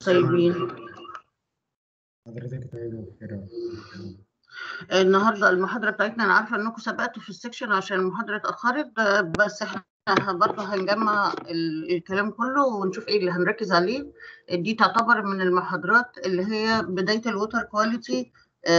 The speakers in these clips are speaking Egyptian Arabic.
طيبين حضرتك طيبة وبخير النهارده المحاضرة بتاعتنا أنا عارفة إنكم سبقتوا في السكشن عشان المحاضرة اتأخرت آه، بس إحنا برضه هنجمع ل الكلام كله ونشوف إيه اللي هنركز عليه دي تعتبر من المحاضرات اللي هي بداية الووتر كواليتي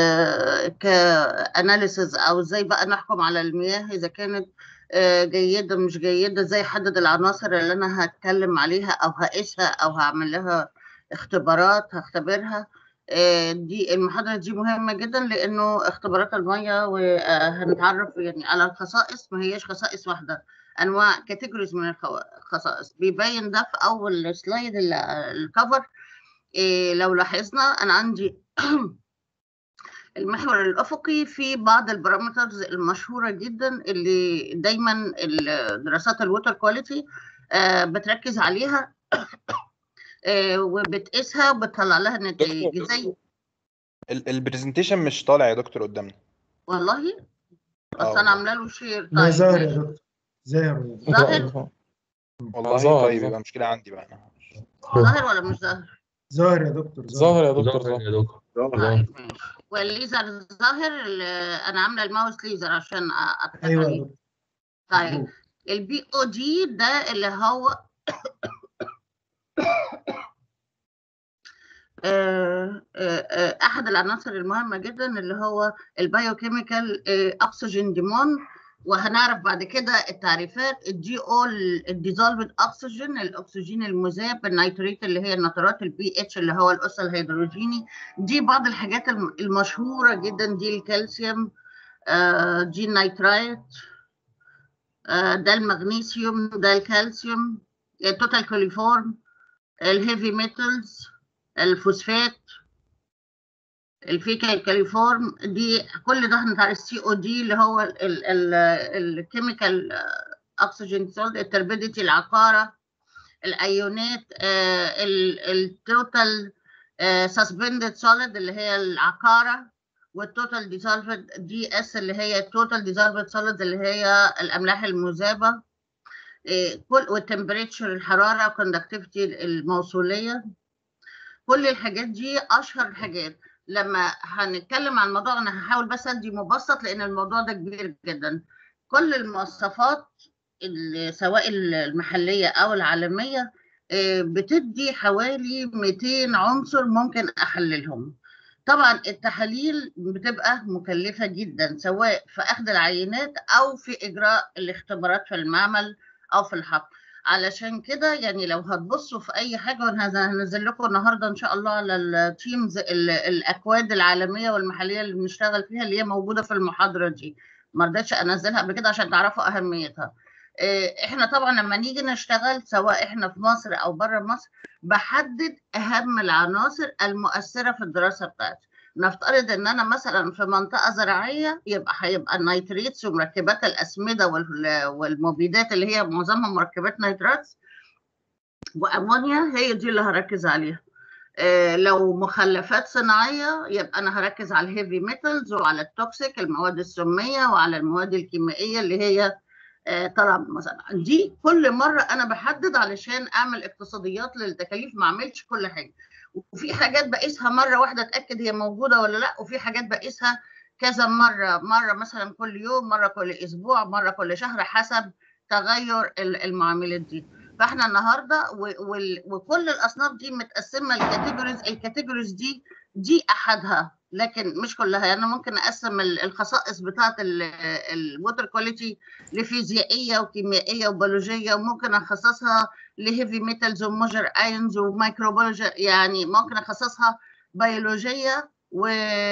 كأناليسز أو إزاي بقى نحكم على المياه إذا كانت آه، جيدة مش جيدة إزاي أحدد العناصر اللي أنا هتكلم عليها أو هقيسها أو هعمل لها اختبارات هختبرها آه، دي المحاضرة دي مهمة جدا لأنه اختبارات المية وهنتعرف يعني على الخصائص ما هيش خصائص واحدة أنواع كاتيجوريز من الخوا- الخصائص بيبين ده في أول سلايد ال- الكفر إيه لو لاحظنا أنا عندي المحور الأفقي في بعض البارامترز المشهورة جدا اللي دايما ال- دراسات الووتر كواليتي بتركز عليها آه، وبتقيسها وبتطلع لها نتائج زي البرزنتيشن مش طالع يا دكتور قدامنا والله آه اصل انا عامله له شير ما طيب ظاهر يا ماشي. دكتور ظاهر يا دكتور. ظاهر والله ظاهر، طيب ظاهر. يبقى مشكلة عندي بقى أنا ظاهر ولا مش ظاهر؟ ظاهر يا دكتور ظاهر يا دكتور ظاهر ظاهر يا دكتور طيب ماشي والليزر ظاهر ال- انا عامله الماوس ليزر عشان اتفق ايوه يا عليه دكتور طيب مظبوط. البي او دي ده اللي هو آه، آه، آه، احد العناصر المهمه جدا اللي هو البايوكيميكال اكسجين ديمون وهنعرف بعد كده التعريفات الجي او الديزولفد اكسجين الاكسجين المذاب النيتريت اللي هي النترات البي اتش اللي هو الاس الهيدروجيني دي بعض الحاجات الم- المشهوره جدا دي الكالسيوم آه، دي النيترايت آه، ده المغنيسيوم ده الكالسيوم التوتال كوليفورم الهيفي ميتالز الفوسفات الفيكال كاليفورم دي كل ده هنتعرف السي او دي اللي هو الكيميكال اكسجين سولت التربيديتي العقاره الايونات التوتال سسبندد سوليد اللي هي العقاره والتوتال ديسولفد دي اس اللي هي التوتال ديسولفد سوليد اللي هي الاملاح المذابه إيه، كل والتمبريتشر الحراره والكوندكتيفيتي الموصوليه كل الحاجات دي اشهر الحاجات لما هنتكلم عن الموضوع انا هحاول بس ادي مبسط لان الموضوع ده كبير جدا كل المواصفات ال- سواء المحليه او العالميه آه، بتدي حوالي 200 عنصر ممكن احللهم طبعا التحاليل بتبقى مكلفه جدا سواء في اخذ العينات او في اجراء الاختبارات في المعمل او في الحقل علشان كده يعني لو هتبصوا في اي حاجه وانا هنزل لكم النهارده ان شاء الله على التيمز ال- الاكواد العالميه والمحليه اللي بنشتغل فيها اللي هي موجوده في المحاضره دي ما رضيتش انزلها قبل كده عشان تعرفوا اهميتها إيه، احنا طبعا لما نيجي نشتغل سواء احنا في مصر او بره مصر بحدد اهم العناصر المؤثره في الدراسه بتاعتي نفترض ان انا مثلا في منطقه زراعيه يبقى هيبقى النيتريتس ومركبات الاسمده وال- والمبيدات اللي هي معظمها مركبات نيترات وامونيا هي دي اللي هركز عليها آه، لو مخلفات صناعيه يبقى انا هركز على الهيفي ميتالز وعلى التوكسيك المواد السميه وعلى المواد الكيميائيه اللي هي آه، طالعه من المصانع دي كل مره انا بحدد علشان اعمل اقتصاديات للتكاليف ما اعملش كل حاجه وفي حاجات بقيسها مره واحده اتاكد هي موجوده ولا لا وفي حاجات بقيسها كذا مره مره مثلا كل يوم مره كل اسبوع مره كل شهر حسب تغير ال- المعاملات دي فاحنا النهارده و- وال- وكل الاصناف دي متقسمه لكاتيجوريز الكاتيجوريز دي دي احدها لكن مش كلها يعني أنا ممكن اقسم ال- الخصائص بتاعه الووتر كواليتي لفيزيائيه وكيميائيه وبيولوجيه وممكن اخصصها لهيفي ميتالز وموجر ايونز وميكروبيولوجي يعني ممكن اخصصها بيولوجيه و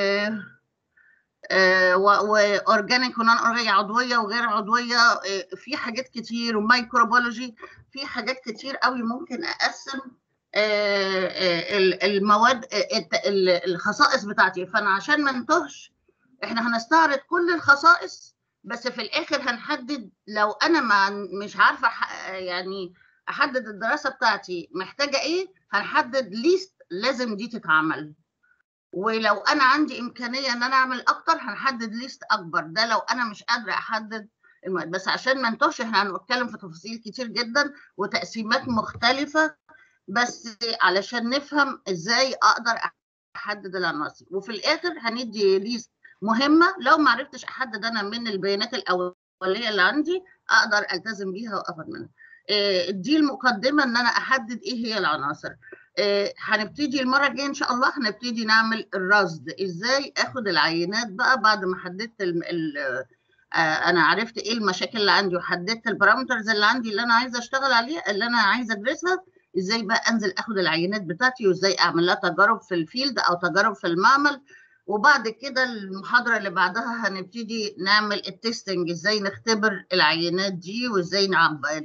واورجانيك ونون اورجانيك عضويه وغير عضويه آه، في حاجات كتير وميكروبيولوجي في حاجات كتير قوي ممكن اقسم آه، آه، ال- المواد آه، الت- ال- الخصائص بتاعتي فانا عشان ما نتوهش احنا هنستعرض كل الخصائص بس في الاخر هنحدد لو انا ما مش عارفه أح- يعني احدد الدراسه بتاعتي محتاجه ايه هنحدد ليست لازم دي تتعمل ولو انا عندي امكانيه ان انا اعمل اكتر هنحدد ليست اكبر ده لو انا مش قادره احدد المواد بس عشان ما نتوهش احنا هنتكلم في تفاصيل كتير جدا وتقسيمات مختلفه بس علشان نفهم ازاي اقدر احدد العناصر وفي الاخر هندي ليست مهمه لو ما عرفتش احدد انا من البيانات الاوليه اللي عندي اقدر التزم بيها واخد منها آه، دي المقدمه ان انا احدد ايه هي العناصر آه، هنبتدي المره الجايه ان شاء الله هنبتدي نعمل الرصد ازاي اخد العينات بقى بعد ما حددت ال ال آه، انا عرفت ايه المشاكل اللي عندي وحددت البارامترز اللي عندي اللي انا عايزه اشتغل عليها اللي انا عايزه ادرسها ازاي بقى انزل اخد العينات بتاعتي وازاي اعمل لها تجارب في الفيلد او تجارب في المعمل وبعد كده المحاضره اللي بعدها هنبتدي نعمل التستنج ازاي نختبر العينات دي وازاي نعبر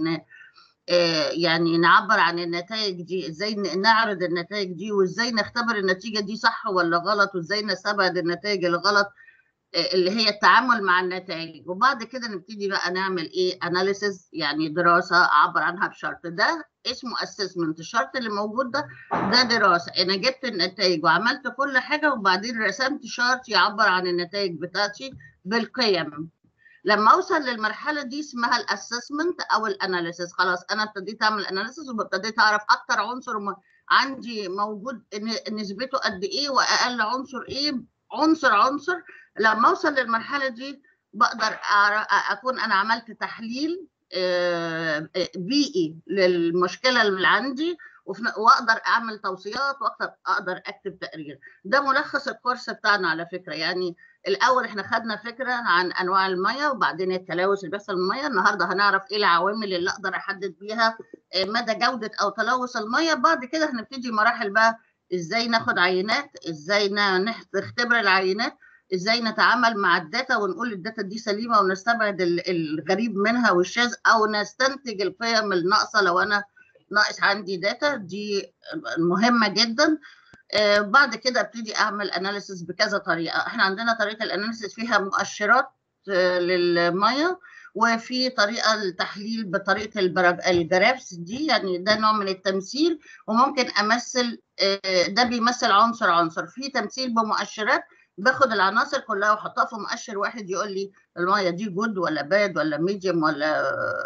آه، يعني نعبر عن النتائج دي ازاي ن- نعرض النتائج دي وازاي نختبر النتيجه دي صح ولا غلط وازاي نستبعد النتائج الغلط آه، اللي هي التعامل مع النتائج وبعد كده نبتدي بقى نعمل ايه اناليسز يعني دراسه اعبر عنها بشرط ده اسمه اسسمنت الشرط اللي موجود ده ده دراسه انا جبت النتائج وعملت كل حاجه وبعدين رسمت شرط يعبر عن النتائج بتاعتي بالقيم لما اوصل للمرحله دي اسمها الاسسمنت او الاناليسيس خلاص انا ابتديت اعمل اناليسيس وابتديت اعرف اكتر عنصر م- عندي موجود ن- نسبته قد ايه واقل عنصر ايه عنصر عنصر لما اوصل للمرحله دي بقدر أعر- اكون انا عملت تحليل آه، آه، بيئي للمشكله اللي عندي وفي ن- واقدر اعمل توصيات واقدر اقدر اكتب تقرير ده ملخص الكورس بتاعنا على فكره يعني الاول احنا خدنا فكره عن انواع الميه وبعدين التلوث اللي بيحصل من الميه النهارده هنعرف ايه العوامل اللي اقدر احدد بيها آه، مدى جوده او تلوث الميه بعد كده هنبتدي مراحل بقى ازاي ناخد عينات ازاي ن- نح- نختبر العينات ازاي نتعامل مع الداتا ونقول الداتا دي سليمه ونستبعد ال- الغريب منها والشاذ او نستنتج القيم الناقصه لو انا ناقص عندي داتا دي مهمه جدا آه، بعد كده ابتدي اعمل اناليسيس بكذا طريقه احنا عندنا طريقه الاناليسيس فيها مؤشرات آه، للميه وفي طريقه التحليل بطريقه البرج- الجرافس دي يعني ده نوع من التمثيل وممكن امثل آه، ده بيمثل عنصر عنصر في تمثيل بمؤشرات باخد العناصر كلها واحطها في مؤشر واحد يقول لي الميه دي جود ولا باد ولا ميديوم ولا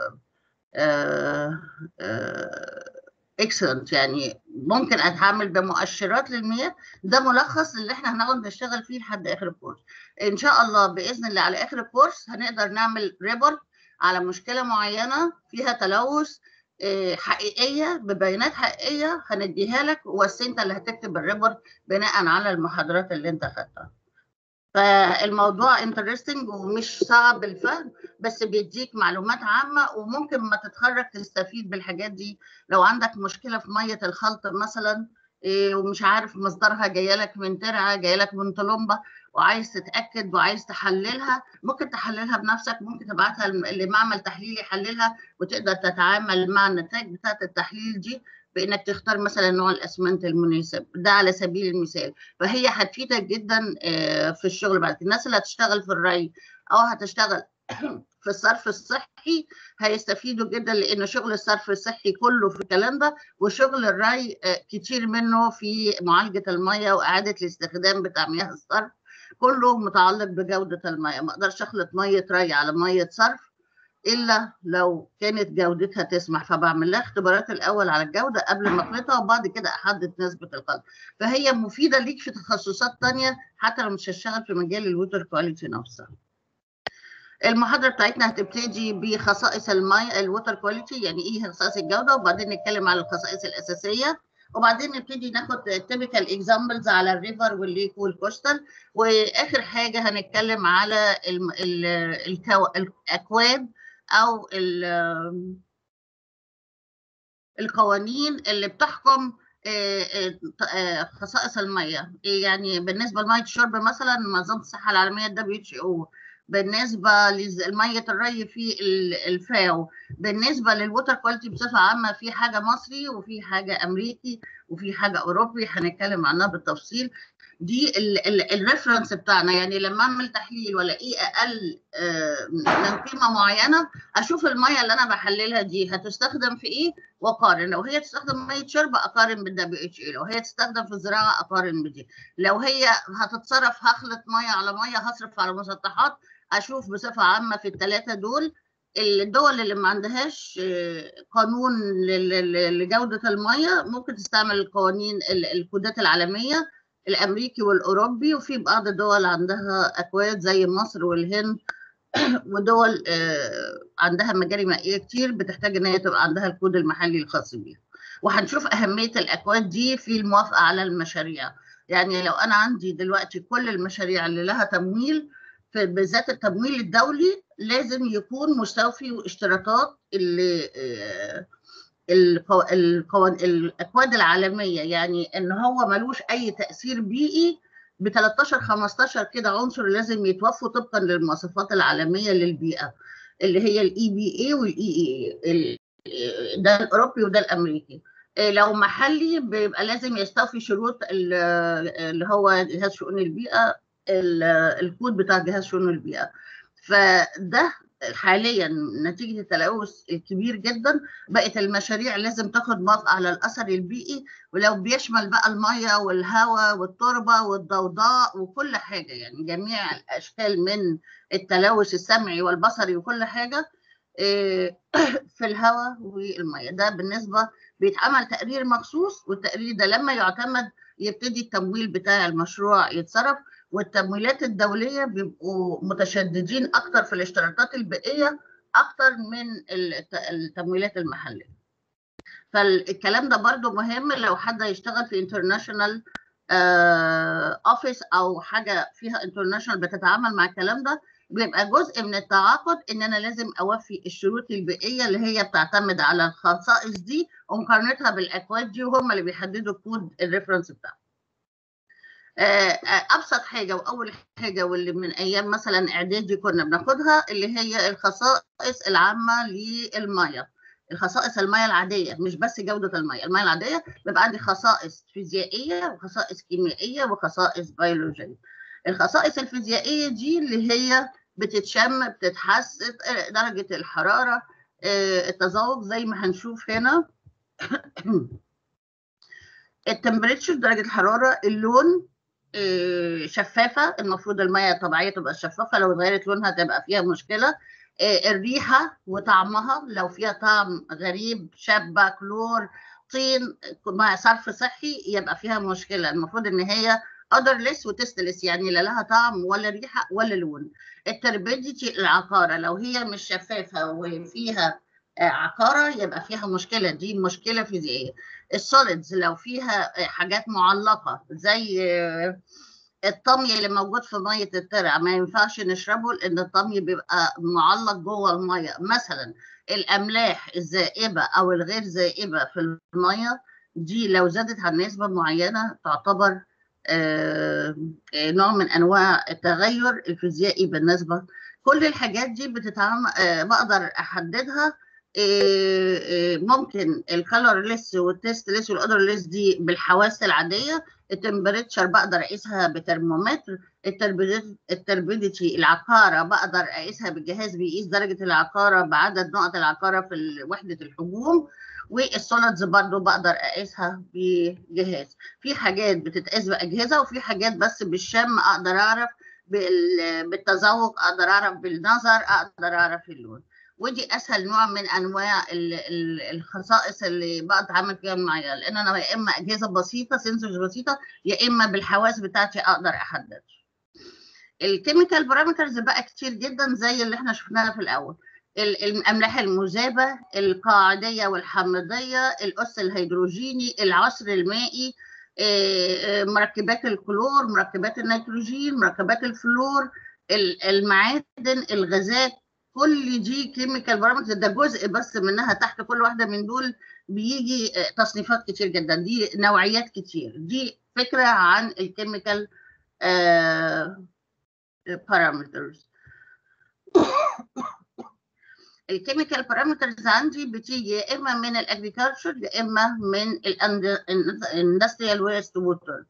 اكسلنت يعني ممكن اتعامل بمؤشرات للمياه ده ملخص اللي احنا هنقعد نشتغل فيه لحد اخر الكورس ان شاء الله باذن الله على اخر الكورس هنقدر نعمل ريبورت على مشكله معينه فيها تلوث آه، حقيقيه ببيانات حقيقيه هنديها لك بس انت اللي هتكتب الريبورت بناء على المحاضرات اللي انت خدتها فالموضوع انترستنج ومش صعب الفهم بس بيديك معلومات عامة وممكن ما تتخرج تستفيد بالحاجات دي لو عندك مشكلة في مية الخلط مثلا إيه، ومش عارف مصدرها جاية لك من ترعة جاية لك من طلمبة وعايز تتأكد وعايز تحللها ممكن تحللها بنفسك ممكن تبعتها لم- لمعمل تحليل يحللها وتقدر تتعامل مع النتائج بتاعة التحليل دي بإنك تختار مثلا نوع الأسمنت المناسب ده على سبيل المثال فهي هتفيدك جدا آه، في الشغل بعد كده. الناس اللي هتشتغل في الري او هتشتغل في الصرف الصحي هيستفيدوا جدا لان شغل الصرف الصحي كله في الكلام ده وشغل الري آه، كتير منه في معالجه الميه واعاده الاستخدام بتاع مياه الصرف كله متعلق بجوده الميه ما اقدرش اخلط ميه ري على ميه صرف الا لو كانت جودتها تسمح فبعمل لها اختبارات الاول على الجوده قبل ما اخلطها وبعد كده احدد نسبه الخلط فهي مفيده ليك في تخصصات تانية حتى لو مش هشتغل في مجال الووتر كواليتي نفسها المحاضره بتاعتنا هتبتدي بخصائص الماء الووتر كواليتي يعني ايه خصائص الجوده وبعدين نتكلم على الخصائص الاساسيه وبعدين نبتدي ناخد تيبيكال اكزامبلز على الريفر والليك والكوستال واخر حاجه هنتكلم على الم- ال- الكو- الاكواد او ال- القوانين اللي بتحكم آه، آه، آه، خصائص الميه يعني بالنسبه لميه الشرب مثلا منظمه الصحه العالميه الدبليو اتش او بالنسبه لميه الري في ال- الفاو بالنسبه للووتر كواليتي بصفه عامه في حاجه مصري وفي حاجه امريكي وفي حاجه اوروبي هنتكلم عنها بالتفصيل دي الريفرنس بتاعنا يعني لما اعمل تحليل والاقيه اقل آه، من قيمه معينه اشوف الميه اللي انا بحللها دي هتستخدم في ايه واقارن لو هي تستخدم ميه شرب اقارن بالدبليو اتش اي لو هي تستخدم في الزراعه اقارن بدي لو هي هتتصرف هخلط ميه على ميه هصرف على مسطحات اشوف بصفه عامه في الثلاثه دول الدول اللي ما عندهاش آه، قانون ل- ل- لجودة المية ممكن تستعمل القوانين ال- الكودات العالمية الأمريكي والأوروبي وفي بعض الدول عندها أكواد زي مصر والهند ودول آه، عندها مجاري مائية كتير بتحتاج إن هي تبقى عندها الكود المحلي الخاص بيها وهنشوف أهمية الأكواد دي في الموافقة على المشاريع يعني لو أنا عندي دلوقتي كل المشاريع اللي لها تمويل في بالذات التمويل الدولي لازم يكون مستوفي اشتراطات اللي آه، القو... القو... الاكواد العالميه يعني ان هو ملوش اي تاثير بيئي ب 13 15 كده عنصر لازم يتوفوا طبقا للمواصفات العالميه للبيئه اللي هي الاي بي اي والاي اي ده الاوروبي وده الامريكي إيه لو محلي بيبقى لازم يستوفي شروط ال- اللي هو جهاز شؤون البيئه ال- الكود بتاع جهاز شؤون البيئه فده حاليا نتيجه التلوث الكبير جدا بقت المشاريع لازم تاخد موافقه على الاثر البيئي ولو بيشمل بقى الميه والهواء والتربه والضوضاء وكل حاجه يعني جميع الاشكال من التلوث السمعي والبصري وكل حاجه إيه، في الهواء والميه ده بالنسبه بيتعمل تقرير مخصوص والتقرير ده لما يعتمد يبتدي التمويل بتاع المشروع يتصرف والتمويلات الدوليه بيبقوا متشددين اكتر في الاشتراطات البيئيه اكتر من الت- التمويلات المحليه فالكلام ده برضو مهم لو حد هيشتغل في انترناشونال اوفيس او حاجه فيها انترناشونال بتتعامل مع الكلام ده بيبقى جزء من التعاقد ان انا لازم اوفي الشروط البيئيه اللي هي بتعتمد على الخصائص دي ومقارنتها بالاكواد دي وهم اللي بيحددوا كود الريفرنس بتاعهم. آه، آه، ابسط حاجه واول حاجه واللي من ايام مثلا اعدادي كنا بناخدها اللي هي الخصائص العامه للميه الخصائص الميه العاديه مش بس جوده الميه الميه العاديه بيبقى عندي خصائص فيزيائيه وخصائص كيميائيه وخصائص بيولوجيه الخصائص الفيزيائيه دي اللي هي بتتشم بتتحس آه، درجه الحراره آه، التذوق زي ما هنشوف هنا التمبريتشر درجه الحراره اللون آه، شفافه المفروض الميه الطبيعيه تبقى شفافه لو اتغيرت لونها تبقى فيها مشكله آه، الريحه وطعمها لو فيها طعم غريب شابه كلور طين مع صرف صحي يبقى فيها مشكله المفروض ان هي odorless وتستلس يعني لا لها طعم ولا ريحه ولا لون التربيديتي العقاره لو هي مش شفافه وفيها آه، عقاره يبقى فيها مشكله دي مشكله فيزيائيه السوليدز لو فيها آه، حاجات معلقه زي آه، الطمي اللي موجود في ميه الترع ما ينفعش نشربه لان الطمي بيبقى معلق جوه الميه مثلا الاملاح الزائبه او الغير زائبه في الميه دي لو زادت عن نسبه معينه تعتبر آه، آه، نوع من انواع التغير الفيزيائي بالنسبه كل الحاجات دي بتتعامل بقدر احددها آه، آه، ممكن الكالور ليس والتيست ليس والاودر ليس دي بالحواس العاديه التمبريتشر بقدر اقيسها بترمومتر التربيديتي التربيديتي العقاره بقدر اقيسها بالجهاز بيقيس درجه العقاره بعدد نقط العقاره في ال- وحده الحجوم والسوليدز برضو بقدر اقيسها بجهاز في حاجات بتتقاس باجهزه وفي حاجات بس بالشم اقدر اعرف بال- بالتذوق اقدر اعرف بالنظر اقدر اعرف اللون ودي اسهل نوع من انواع ال- ال- الخصائص اللي بقدر اعمل فيها معايا لان انا يا اما اجهزه بسيطه سنسورز بسيطه يا اما بالحواس بتاعتي اقدر احدد الكيميكال بارامترز بقى كتير جدا زي اللي احنا شفناها في الاول ال- الاملاح المذابه القاعديه والحامضيه الاس الهيدروجيني العصر المائي آه، آه، مركبات الكلور مركبات النيتروجين مركبات الفلور ال- المعادن الغازات كل دي كيميكال بارامترز ده جزء بس منها تحت كل واحده من دول بيجي آه، تصنيفات كتير جدا دي نوعيات كتير دي فكره عن الكيميكال بارامترز الكيميكال بارامترز عندي بتيجي يا اما من الاجريكلتشر يا اما من الاندستريال ويست ووتر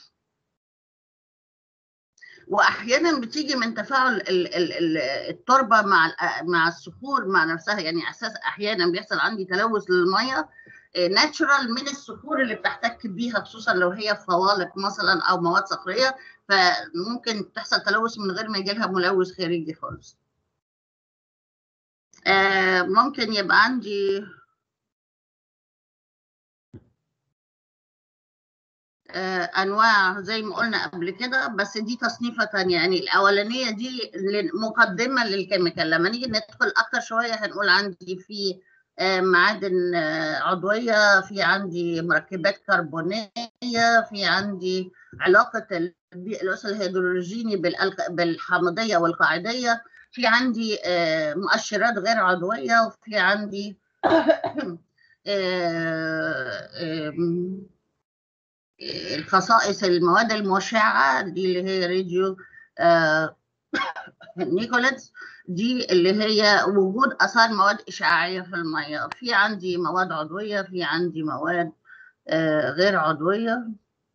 واحيانا بتيجي من تفاعل ال- ال- ال- التربه مع ال- مع الصخور مع نفسها يعني اساس احيانا بيحصل عندي تلوث للميه ناتشورال من الصخور اللي بتحتك بيها خصوصا لو هي فوالق مثلا او مواد صخريه فممكن تحصل تلوث من غير ما يجي لها ملوث خارجي خالص آه، ممكن يبقى عندي آه، انواع زي ما قلنا قبل كده بس دي تصنيفه تانية يعني الاولانيه دي ل- مقدمه للكيميكال لما نيجي ندخل اكتر شويه هنقول عندي في آه، معادن آه، عضويه في عندي مركبات كربونيه في عندي علاقه البي- الأس الهيدروجيني بالألق- بالحامضيه والقاعديه في عندي آه، مؤشرات غير عضويه وفي عندي آه، آم، الخصائص المواد المشعة دي اللي هي راديو آه نيكوليتس دي اللي هي وجود آثار مواد إشعاعية في المية في عندي مواد عضوية في عندي مواد آه غير عضوية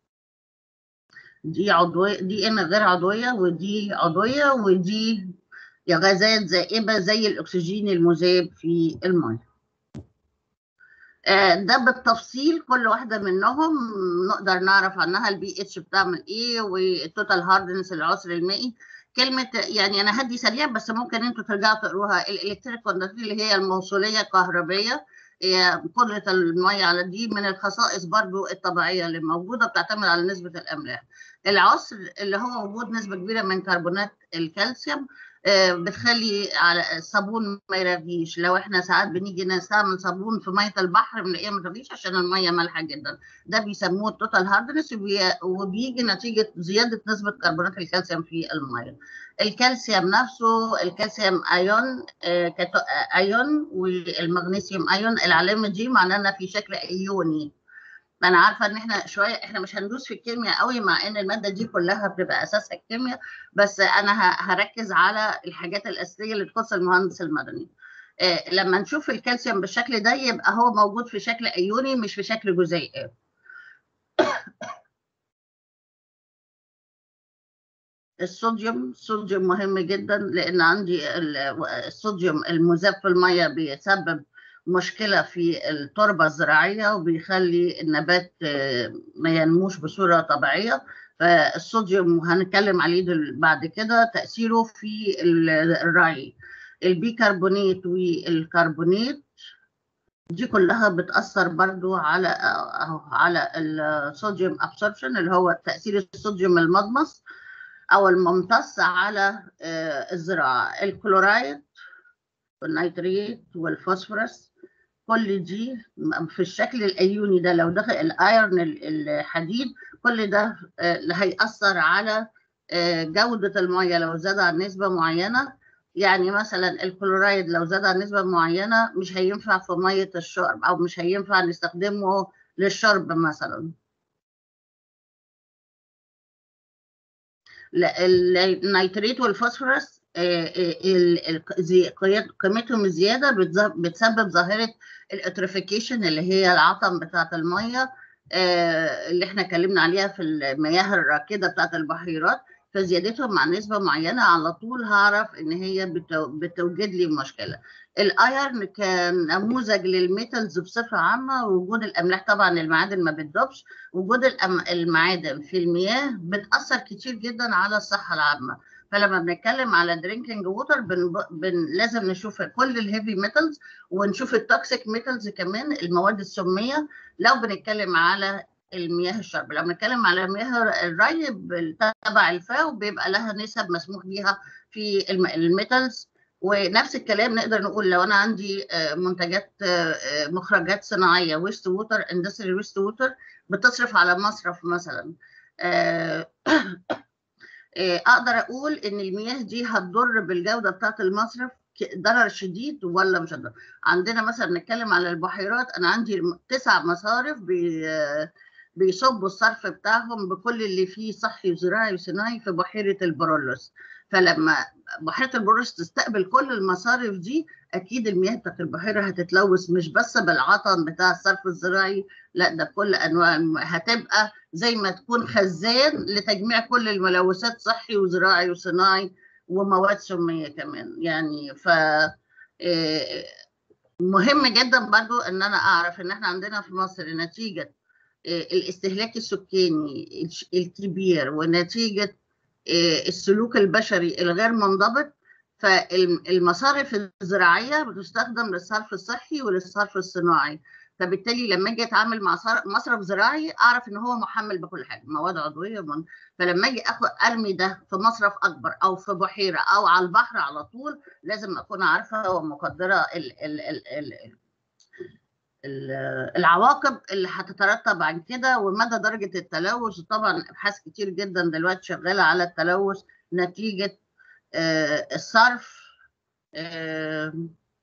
دي عضوية دي إن غير عضوية ودي عضوية ودي غازات زائبة زي الأكسجين المذاب في المية آه، ده بالتفصيل كل واحده منهم نقدر نعرف عنها البي اتش بتعمل ايه والتوتال هاردنس العنصر المائي كلمه يعني انا هدي سريع بس ممكن انتوا ترجعوا تقروها الالكتريك كوندكتيفيتي اللي هي الموصوليه الكهربيه هي قدره الميه على دي من الخصائص برضو الطبيعيه اللي موجوده بتعتمد على نسبه الاملاح العسر اللي هو وجود نسبه كبيره من كربونات الكالسيوم آه، بتخلي على الصابون ما يرغيش لو احنا ساعات بنيجي نستعمل صابون في ميه البحر بنلاقيها ما ترغيش عشان الميه مالحه جدا ده بيسموه التوتال هاردنس وبيجي نتيجه زياده نسبه كربونات الكالسيوم في الميه الكالسيوم نفسه الكالسيوم ايون آه، كتو- آه، ايون والمغنيسيوم ايون العلامه دي معناها انها في شكل ايوني انا عارفه ان احنا شويه احنا مش هندوس في الكيمياء قوي مع ان الماده دي كلها بتبقى اساسها الكيمياء بس انا ه- هركز على الحاجات الاساسيه اللي تخص المهندس المدني آه، لما نشوف الكالسيوم بالشكل ده يبقى هو موجود في شكل ايوني مش في شكل جزيئات الصوديوم الصوديوم مهم جدا لان عندي ال- الصوديوم المذاب في الميه بيسبب مشكله في التربه الزراعيه وبيخلي النبات آه، ما ينموش بصوره طبيعيه فالصوديوم هنتكلم عليه دل- بعد كده تاثيره في ال- الري البيكربونات والكربونات دي كلها بتأثر برضو على أهو على الصوديوم ابسوربشن اللي هو تأثير الصوديوم المضمس او الممتص على آه، الزراعه الكلورايد والنيتريت والفوسفورس كل دي في الشكل الايوني ده لو دخل الايرن ال- الحديد كل ده آه، اللي هيأثر على آه، جودة المية لو زاد عن نسبة معينة يعني مثلا الكلورايد لو زاد عن نسبة معينة مش هينفع في مية الشرب أو مش هينفع نستخدمه للشرب مثلا لا، ال- النيتريت والفوسفورس آه، آه، ال- ال- زي- قياد- قيمتهم الزياده بتز- بتسبب ظاهره الاتريفيكيشن اللي هي العطم بتاعه الميه آه، اللي احنا اتكلمنا عليها في المياه الراكده بتاعه البحيرات فزيادتهم مع نسبه معينه على طول هعرف ان هي بتو- بتوجد لي مشكله الايرن كنموذج للميتالز بصفه عامه وجود الاملاح طبعا المعادن ما بتدوبش وجود الأم- المعادن في المياه بتأثر كتير جدا على الصحة العامة فلما بنتكلم على درينكينج ووتر بن... بن... لازم نشوف كل الهيفي ميتالز ونشوف التوكسيك ميتالز كمان المواد السمية لو بنتكلم على المياه الشرب لو بنتكلم على مياه الري بال- تبع الفاو بيبقى لها نسب مسموح بيها في الم... الميتالز ونفس الكلام نقدر نقول لو انا عندي آه، منتجات آه، آه، مخرجات صناعيه ويست ووتر اندستري ويست ووتر بتصرف على مصرف مثلا آه، آه، اقدر اقول ان المياه دي هتضر بالجوده بتاعه المصرف ك- ضرر شديد ولا مش هتضر عندنا مثلا نتكلم على البحيرات انا عندي الم- تسع مصارف بي آه، بيصبوا الصرف بتاعهم بكل اللي فيه صحي وزراعي وصناعي في بحيره البرولوس فلما بحيره البرولوس تستقبل كل المصارف دي اكيد المياه بتاعت البحيره هتتلوث مش بس بالعطن بتاع الصرف الزراعي لا ده بكل انواع الم- هتبقى زي ما تكون خزان لتجميع كل الملوثات صحي وزراعي وصناعي ومواد سميه كمان يعني ف آه، مهم جدا برضو ان انا اعرف ان احنا عندنا في مصر نتيجه آه، الاستهلاك السكاني الش- الكبير ونتيجه آه، السلوك البشري الغير منضبط فالمصارف الزراعيه بتستخدم للصرف الصحي وللصرف الصناعي فبالتالي لما اجي اتعامل مع صار- مصرف زراعي اعرف ان هو محمل بكل حاجه مواد عضويه ومن... فلما اجي اخد ارمي ده في مصرف اكبر او في بحيره او على البحر على طول لازم اكون عارفه ومقدره ال... ال... ال... ال... ال- العواقب اللي هتترتب عن كده ومدى درجة التلوث طبعا أبحاث كتير جدا دلوقتي شغالة على التلوث نتيجة آه، الصرف آه،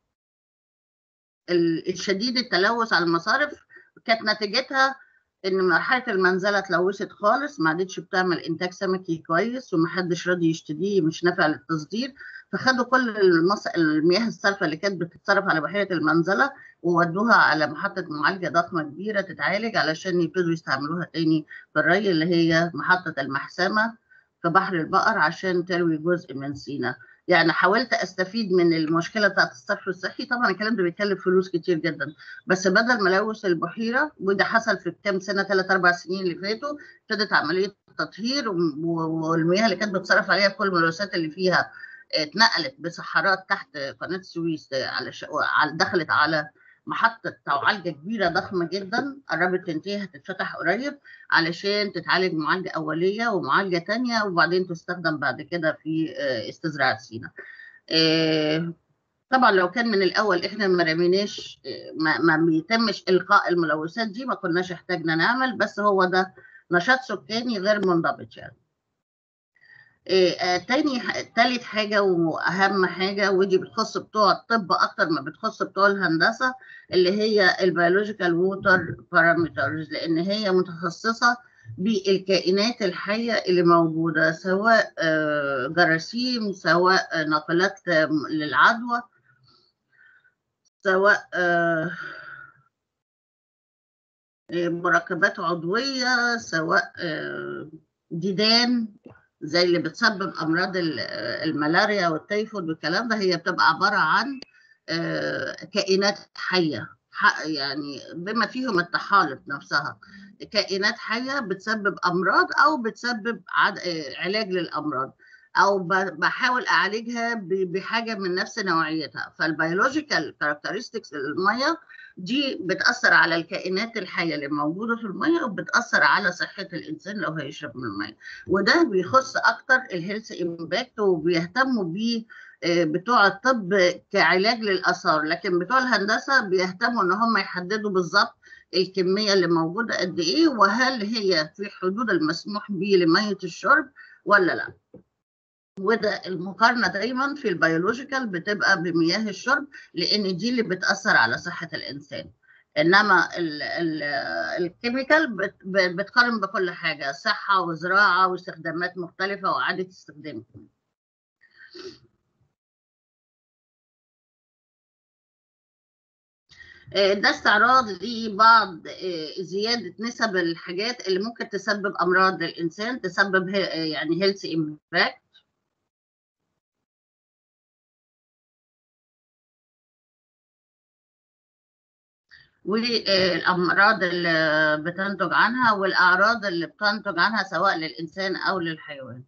ال- الشديد التلوث على المصارف كانت نتيجتها ان مرحله المنزله اتلوثت خالص ما عادتش بتعمل انتاج سمكي كويس ومحدش راضي يشتريه مش نافع للتصدير فخدوا كل المص... المياه الصرفه اللي كانت بتتصرف على بحيره المنزله وودوها على محطه معالجه ضخمه كبيره تتعالج علشان يبتدوا يستعملوها تاني في الري اللي هي محطه المحسمه في بحر البقر عشان تروي جزء من سينا يعني حاولت استفيد من المشكله بتاعت الصرف الصحي طبعا الكلام ده بيكلف فلوس كتير جدا بس بدل ما الوث البحيره وده حصل في كام سنه ثلاث اربع سنين اللي فاتوا ابتدت عمليه تطهير و- والمياه اللي كانت بتصرف عليها كل الملوثات اللي فيها اتنقلت بصحارات تحت قناه السويس على ش... على- دخلت على محطة معالجة كبيرة ضخمة جدا قربت تنتهي هتتفتح قريب علشان تتعالج معالجة أولية ومعالجة تانية وبعدين تستخدم بعد كده في آه، استزراع سينا. آه، طبعا لو كان من الأول إحنا ما رميناش آه، ما, ما بيتمش إلقاء الملوثات دي ما كناش احتاجنا نعمل بس هو ده نشاط سكاني غير منضبط يعني. إيه، آه، تاني ح- تالت حاجة وأهم حاجة ودي بتخص بتوع الطب أكتر ما بتخص بتوع الهندسة اللي هي البيولوجيكال ووتر بارامترز لأن هي متخصصة بالكائنات الحية اللي موجودة سواء آه، جراثيم سواء آه، ناقلات آه، للعدوى سواء آه، آه، مركبات عضوية سواء آه، ديدان زي اللي بتسبب امراض ال- الملاريا والتيفود والكلام ده هي بتبقى عباره عن آه، كائنات حيه ح- يعني بما فيهم الطحالب نفسها كائنات حيه بتسبب امراض او بتسبب عد- آه، علاج للامراض او ب- بحاول اعالجها ب- بحاجه من نفس نوعيتها فالبيولوجيكال كاركترستكس الميه دي بتاثر على الكائنات الحيه اللي موجوده في الميه وبتاثر على صحه الانسان لو هيشرب من الميه وده بيخص اكتر الهيلث امباكت وبيهتموا بيه آه، بتوع الطب كعلاج للاثار لكن بتوع الهندسه بيهتموا ان هم يحددوا بالظبط الكميه اللي موجوده قد ايه وهل هي في حدود المسموح به لميه الشرب ولا لا وده المقارنه دايما في البيولوجيكال بتبقى بمياه الشرب لان دي اللي بتاثر على صحه الانسان انما ال ال الكيميكال بت بتقارن بكل حاجه صحه وزراعه واستخدامات مختلفه واعاده استخدام آه، ده استعراض لبعض آه، زياده نسب الحاجات اللي ممكن تسبب امراض للانسان تسبب ه- آه، يعني هيلث امباكت والامراض اللي بتنتج عنها والاعراض اللي بتنتج عنها سواء للانسان او للحيوان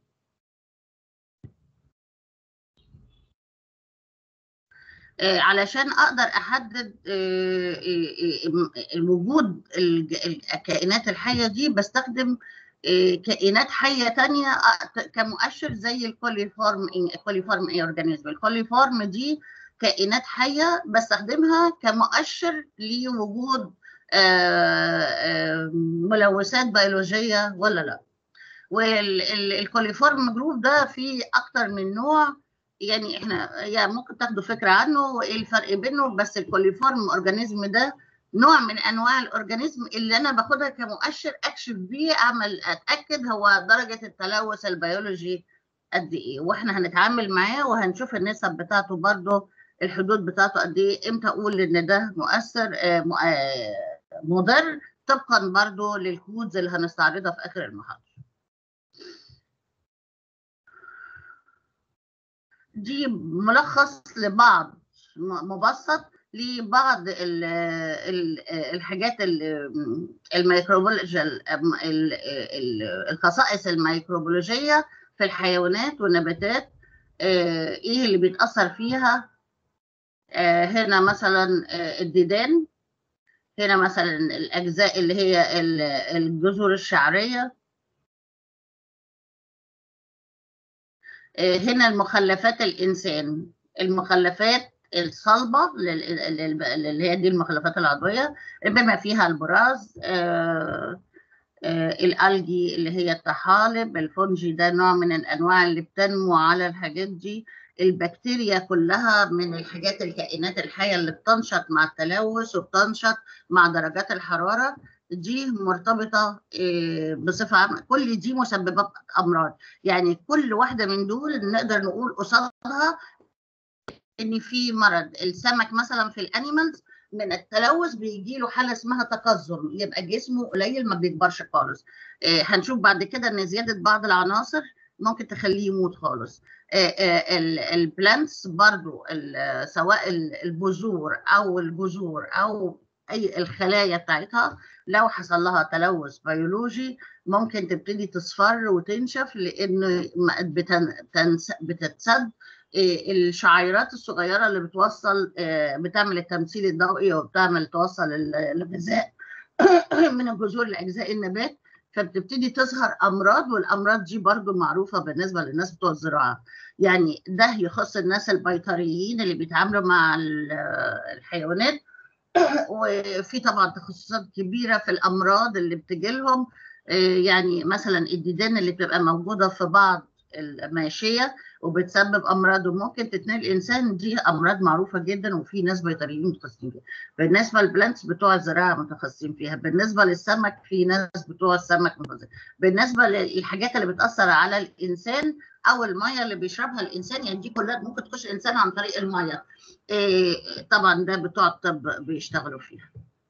آه، علشان اقدر احدد آه، آه، آه، الوجود الج- الكائنات الحيه دي بستخدم آه، كائنات حيه تانية آه، كمؤشر زي الكوليفورم الكوليفورم اي اورجانيزم الكوليفورم دي كائنات حيه بستخدمها كمؤشر لوجود آه، آه، ملوثات بيولوجيه ولا لا والكوليفورم جروب ده فيه اكتر من نوع يعني احنا يعني ممكن تاخدوا فكره عنه وايه الفرق بينه بس الكوليفورم اورجانيزم ده نوع من انواع الاورجانيزم اللي انا باخدها كمؤشر اكشف بيه اعمل اتاكد هو درجه التلوث البيولوجي قد ايه واحنا هنتعامل معاه وهنشوف النسب بتاعته برضه الحدود بتاعته قد ايه امتى اقول ان ده مؤثر آه، م- آه، مضر طبقا برضه للكودز اللي هنستعرضها في اخر المحاضره دي ملخص لبعض م- مبسط لبعض ال ال الحاجات ال- الميكروبولوجيا ال- ال- ال- الخصائص الميكروبولوجية في الحيوانات والنباتات آه، ايه اللي بيتاثر فيها آه، هنا مثلا آه، الديدان هنا مثلا الاجزاء اللي هي ال- الجذور الشعريه آه، هنا المخلفات الانسان المخلفات الصلبه لل- لل- اللي هي دي المخلفات العضويه بما فيها البراز آه، آه، الالجي اللي هي الطحالب الفونجي ده نوع من الانواع اللي بتنمو على الحاجات دي البكتيريا كلها من الحاجات الكائنات الحيه اللي بتنشط مع التلوث وبتنشط مع درجات الحراره دي مرتبطه آه، بصفه عامه كل دي مسببات امراض يعني كل واحده من دول نقدر نقول قصادها ان في مرض السمك مثلا في الانيمالز من التلوث بيجي له حاله اسمها تقزم يبقى جسمه قليل ما بيكبرش خالص آه، هنشوف بعد كده ان زياده بعض العناصر ممكن تخليه يموت خالص البلانتس برضو ال- سواء ال- البذور او الجذور او اي الخلايا بتاعتها لو حصل لها تلوث بيولوجي ممكن تبتدي تصفر وتنشف لان ما- بتن- تنس- بتتسد إيه، الشعيرات الصغيره اللي بتوصل آه، بتعمل التمثيل الضوئي وبتعمل توصل ال- الغذاء من الجذور لاجزاء النبات فبتبتدي تظهر امراض والامراض دي برضو معروفه بالنسبه للناس بتوع الزراعه يعني ده يخص الناس البيطريين اللي بيتعاملوا مع ال- الحيوانات وفي طبعا تخصصات كبيره في الامراض اللي بتجيلهم آه، يعني مثلا الديدان اللي بتبقى موجوده في بعض الماشيه وبتسبب امراض وممكن تتنقل الانسان دي امراض معروفه جدا وفي ناس بيطريين متخصصين فيها بالنسبه للبلانتس بتوع الزراعه متخصصين فيها بالنسبه للسمك في ناس بتوع السمك متخصصين بالنسبه للحاجات اللي بتاثر على الانسان او الميه اللي بيشربها الانسان يعني دي كلها ممكن تخش الانسان عن طريق الميه إيه طبعا ده بتوع الطب بيشتغلوا فيها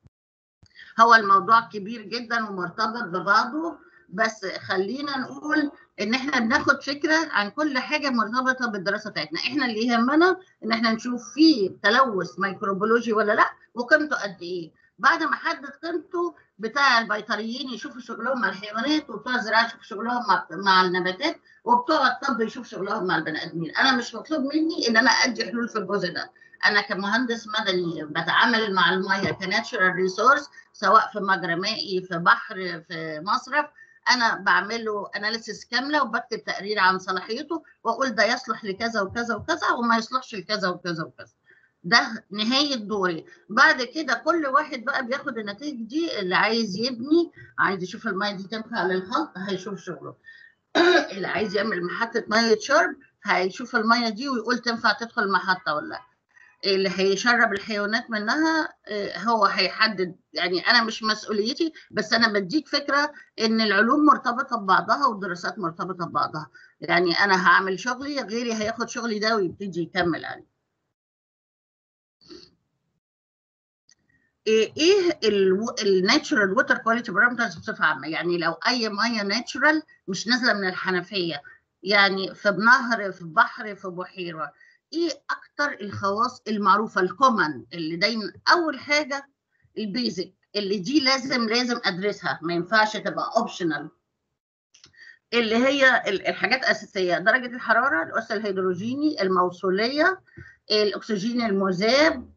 هو الموضوع كبير جدا ومرتبط ببعضه بس خلينا نقول ان احنا بناخد فكره عن كل حاجه مرتبطه بالدراسه بتاعتنا احنا اللي يهمنا ان احنا نشوف فيه تلوث ميكروبيولوجي ولا لا وقيمته قد ايه بعد ما حدد قيمته بتاع البيطريين يشوفوا شغلهم مع الحيوانات وبتوع الزراعه يشوفوا شغلهم مع, مع النباتات وبتوع الطب يشوفوا شغلهم مع البني ادمين انا مش مطلوب مني ان انا ادي حلول في الجزء ده انا كمهندس مدني بتعامل مع الميه كناتشورال ريسورس سواء في مجرى مائي في بحر في مصرف انا بعمل له اناليسيس كامله وبكتب تقرير عن صلاحيته واقول ده يصلح لكذا وكذا وكذا وما يصلحش لكذا وكذا وكذا ده نهايه دوري بعد كده كل واحد بقى بياخد النتائج دي اللي عايز يبني عايز يشوف الميه دي تنفع للخلط هيشوف شغله اللي عايز يعمل محطه ميه شرب هيشوف الميه دي ويقول تنفع تدخل المحطه ولا لا اللي هيشرب الحيوانات منها آه، هو هيحدد يعني انا مش مسؤوليتي بس انا بديك فكره ان العلوم مرتبطه ببعضها والدراسات مرتبطه ببعضها يعني انا هعمل شغلي غيري هياخد شغلي ده ويبتدي يكمل عليه ايه ايه الناتشورال ووتر كواليتي بارامترز بصفه عامه يعني لو اي ميه ناتشورال مش نازله من الحنفيه يعني في نهر في بحر في بحيره ايه اكتر الخواص المعروفه الكومن اللي دايما اول حاجه البيزك اللي دي لازم لازم ادرسها ما ينفعش تبقى اوبشنال اللي هي ال- الحاجات الاساسيه درجه الحراره الاس الهيدروجيني الموصوليه الاكسجين المذاب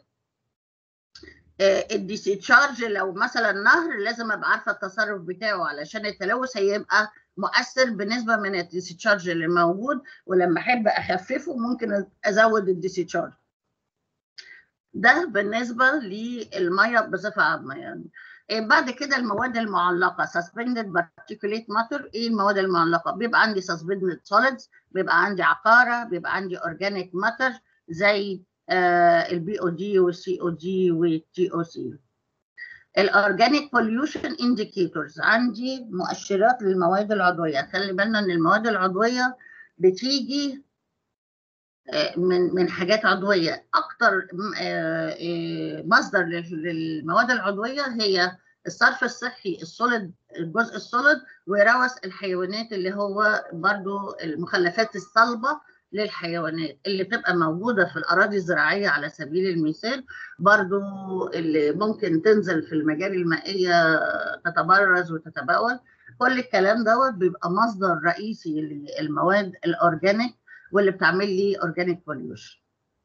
الديسيتشارج لو مثلا نهر لازم ابقى عارفه التصرف بتاعه علشان التلوث هيبقى مؤثر بالنسبه من الديسيتشارج اللي موجود ولما احب اخففه ممكن ازود الديسيتشارج ده بالنسبه للميه بصفه عامه يعني إيه بعد كده المواد المعلقه suspended particulate matter ايه المواد المعلقه بيبقى عندي suspended solids بيبقى عندي عقاره بيبقى عندي organic matter زي البي او دي والسي او دي والتي او سي الاورجانيك بوليوشن انديكيتورز عندي مؤشرات للمواد العضويه خلي بالنا ان المواد العضويه بتيجي آه، من من حاجات عضويه اكتر م- آه، آه، مصدر لل- للمواد العضويه هي الصرف الصحي السوليد الجزء السوليد وروث الحيوانات اللي هو برضو المخلفات الصلبه للحيوانات اللي بتبقى موجوده في الاراضي الزراعيه على سبيل المثال برضو اللي ممكن تنزل في المجاري المائيه تتبرز وتتبول كل الكلام دوت بيبقى مصدر رئيسي للمواد الاورجانيك واللي بتعمل لي اورجانيك بوليوشن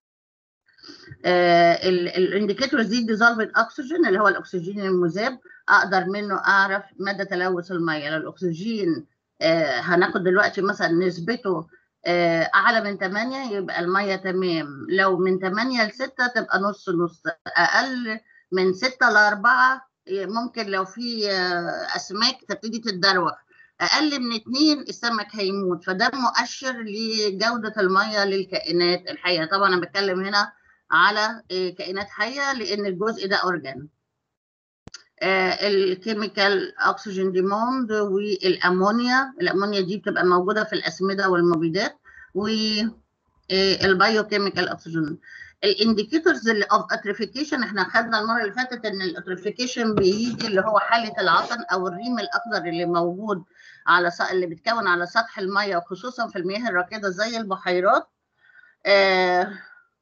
الانديكيتورز دي ديزولفد اكسجين اللي هو الاكسجين المذاب اقدر منه اعرف مدى تلوث الميه لو الاكسجين آه، هناخد دلوقتي مثلا نسبته آه، اعلى من 8 يبقى الميه تمام لو من 8 ل 6 تبقى نص نص اقل من 6 ل 4 ممكن لو في آه، اسماك تبتدي تتدروخ اقل من 2 السمك هيموت فده مؤشر لجوده الميه للكائنات الحيه طبعا انا بتكلم هنا على آه، كائنات حيه لان الجزء ده اورجان الكيميكال اكسجين ديموند والامونيا الامونيا دي بتبقى موجوده في الاسمده والمبيدات والبايوكيميكال اكسجين الانديكيتورز اوف اتريفيكيشن احنا خدنا المره اللي فاتت ان الاتريفيكيشن بيجي اللي هو حاله العطن او الريم الاخضر اللي موجود على س... اللي بيتكون على سطح الميه وخصوصا في المياه الراكده زي البحيرات آه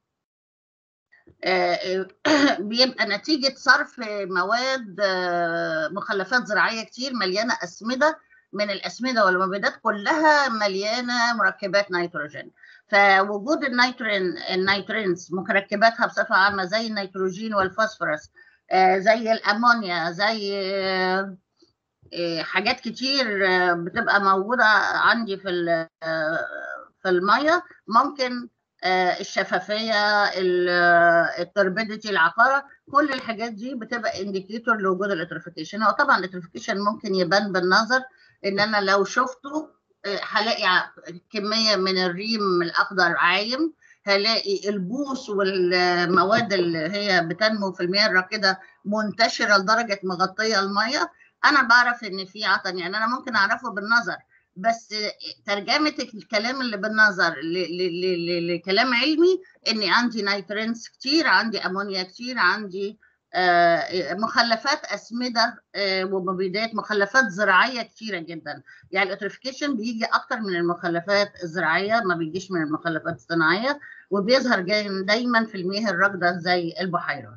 آه، بيبقى نتيجة صرف مواد آه، مخلفات زراعية كتير مليانة أسمدة من الأسمدة والمبيدات كلها مليانة مركبات نيتروجين فوجود النيترين النيترينز مركباتها بصفة عامة زي النيتروجين والفوسفورس آه، زي الأمونيا زي آه، آه، حاجات كتير آه، بتبقى موجودة عندي في ال- آه، في المية ممكن آه، الشفافية التربيديتي العقارة كل الحاجات دي بتبقى انديكيتور لوجود الاتريفيكيشن هو طبعا الاتريفيكيشن ممكن يبان بالنظر ان انا لو شفته آه، هلاقي ع- كمية من الريم الاخضر عايم هلاقي البوص والمواد اللي هي بتنمو في المياه الراكده منتشره لدرجه مغطيه الميه انا بعرف ان في عطن يعني انا ممكن اعرفه بالنظر بس ترجمه الكلام اللي بالنظر ل- ل- ل- ل- لكلام علمي اني عندي نيترينز كتير عندي امونيا كتير عندي آه، مخلفات اسمده آه، ومبيدات مخلفات زراعيه كتيره جدا يعني الاتريفيكيشن بيجي اكتر من المخلفات الزراعيه ما بيجيش من المخلفات الصناعيه وبيظهر جاي- دايما في المياه الراكده زي البحيرات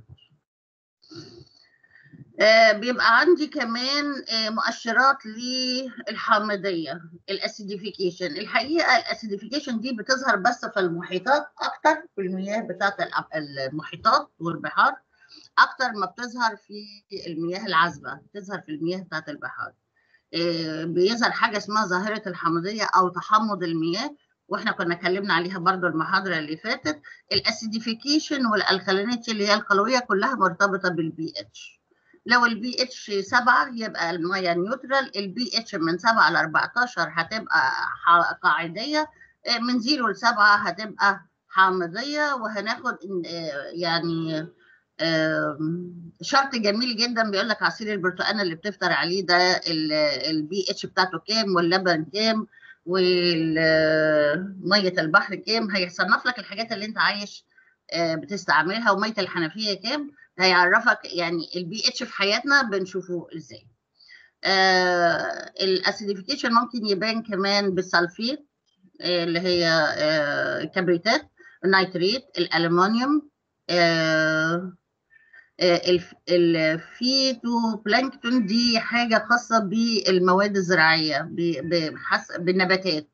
آه، بيبقى عندي كمان آه، مؤشرات للحامضيه الاسيديفيكيشن الحقيقه الاسيديفيكيشن دي بتظهر بس في المحيطات اكتر في المياه بتاعت الأ- المحيطات والبحار اكتر ما بتظهر في المياه العذبه بتظهر في المياه بتاعت البحار آه، بيظهر حاجه اسمها ظاهره الحمضيه او تحمض المياه واحنا كنا اتكلمنا عليها برضو المحاضره اللي فاتت الاسيديفيكيشن والالكالينيتي اللي هي القلويه كلها مرتبطه بالبي اتش لو البي اتش 7 يبقى الميه نيوترال البي اتش من 7 ل 14 هتبقى ح- قاعديه آه، من 0 ل 7 هتبقى حامضيه وهناخد إن- آه، يعني آم، شرط جميل جدا بيقول لك عصير البرتقال اللي بتفطر عليه ده البي اتش بتاعته كام واللبن كام وميه البحر كام هيصنف لك الحاجات اللي انت عايش آه، بتستعملها وميه الحنفيه كام هيعرفك يعني البي اتش في حياتنا بنشوفه ازاي آه الاسيديفيكيشن ممكن يبان كمان بالسلفيت آه اللي هي آه الكبريتات النيتريت الالومنيوم آه الف- الفيتو بلانكتون دي حاجة خاصة بالمواد الزراعية ب- بحس- بالنباتات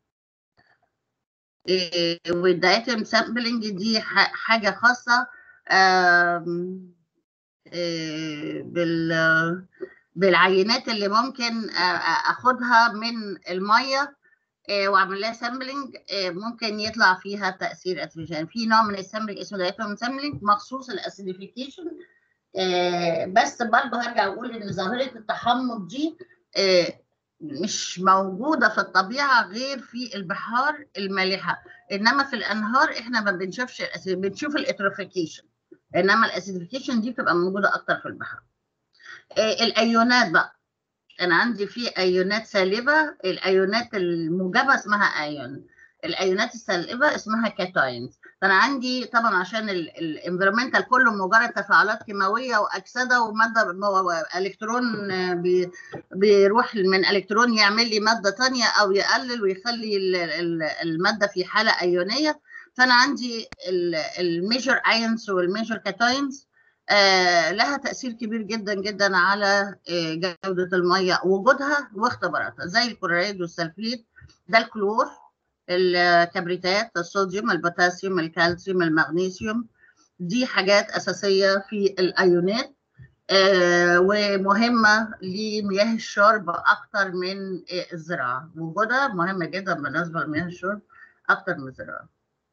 إيه، والدايتم سامبلنج دي ح- حاجة خاصة آم، إيه، بال بالعينات اللي ممكن آ- آ- اخدها من الميه آه، واعمل لها سامبلنج ممكن يطلع فيها تاثير اسيديفيكيشن في نوع من السامبلنج اسمه دايتوم سامبلنج مخصوص الاسيديفيكيشن آه، بس برضه هرجع اقول ان ظاهره التحمض دي آه، مش موجوده في الطبيعه غير في البحار المالحه انما في الانهار احنا ما بنشوفش الأسيد- بنشوف الاتروفيكيشن انما الاسيديفيكيشن دي بتبقى موجوده اكتر في البحر آه، الايونات بقى انا عندي في ايونات سالبه الايونات الموجبه اسمها ايون الايونات السالبه اسمها كاتاينز فانا عندي طبعا عشان الانفيرمنتال كله مجرد تفاعلات كيماويه واكسده وماده مو- الكترون آه، بي- بيروح من الكترون يعمل لي ماده ثانيه او يقلل ويخلي ال- ال- الماده في حاله ايونيه فانا عندي الميجر ايونز والميجر كاتاينز آه، لها تأثير كبير جدا جدا على آه، جودة المية وجودها واختباراتها زي الكلوريد والسلفيد ده الكلور الكبريتات الصوديوم البوتاسيوم الكالسيوم المغنيسيوم دي حاجات اساسيه في الايونات آه، ومهمه لمياه الشرب اكتر من آه، الزراعه وجودها مهم جدا بالنسبه لمياه الشرب اكتر من الزراعه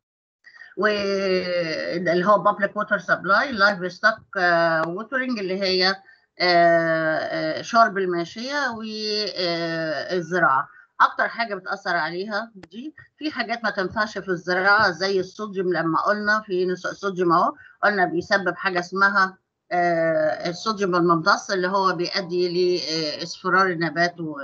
واللي هو بابليك ووتر سبلاي لايف ستوك ووترنج اللي هي آه، آه، شرب الماشيه والزراعه اكتر حاجه بتاثر عليها دي في حاجات ما تنفعش في الزراعه زي الصوديوم لما قلنا في نسبة الصوديوم اهو قلنا بيسبب حاجه اسمها آه، الصوديوم الممتص اللي هو بيؤدي لاصفرار النبات و-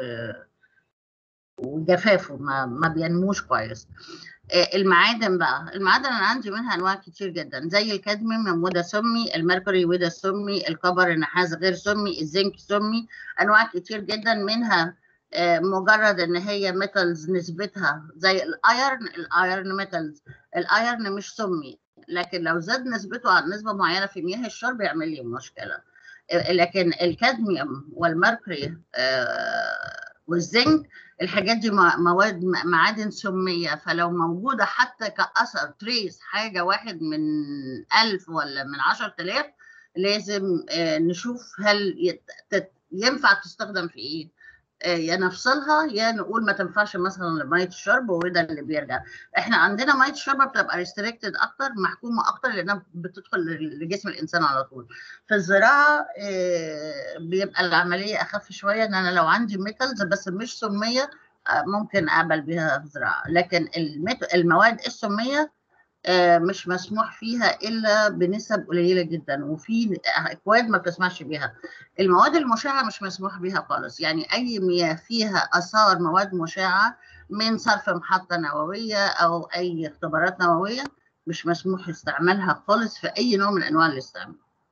وجفافه ما, ما بينموش كويس آه، المعادن بقى المعادن انا عندي منها انواع كتير جدا زي الكادميوم وده سمي المركوري وده سمي الكبر النحاس غير سمي الزنك سمي انواع كتير جدا منها آه، مجرد ان هي ميتالز نسبتها زي الايرن الايرن ميتالز الايرن مش سمي لكن لو زاد نسبته عن نسبه معينه في مياه الشرب يعمل لي مشكله آه، لكن الكادميوم والمركوري آه، والزنك الحاجات دي م- مواد م- معادن سمية فلو موجودة حتى كأثر تريس حاجة واحد من ألف ولا من عشر تلاف لازم آه، نشوف هل يت- تت- ينفع تستخدم في إيه آه، يا نفصلها يا نقول ما تنفعش مثلا لمية الشرب وده اللي بيرجع احنا عندنا مية الشرب بتبقى ريستريكتد اكتر محكومة اكتر لانها بتدخل لجسم الانسان على طول في الزراعة آه، بيبقى العملية اخف شوية ان انا لو عندي ميتالز بس مش سمية آه، ممكن اقبل بيها في زراعة لكن الميت- المواد السمية آه، مش مسموح فيها الا بنسب قليله جدا وفي اكواد ما بتسمحش بيها المواد المشعه مش مسموح بيها خالص يعني اي مياه فيها اثار مواد مشعه من صرف محطه نوويه او اي اختبارات نوويه مش مسموح استعمالها خالص في اي نوع من انواع الاستعمال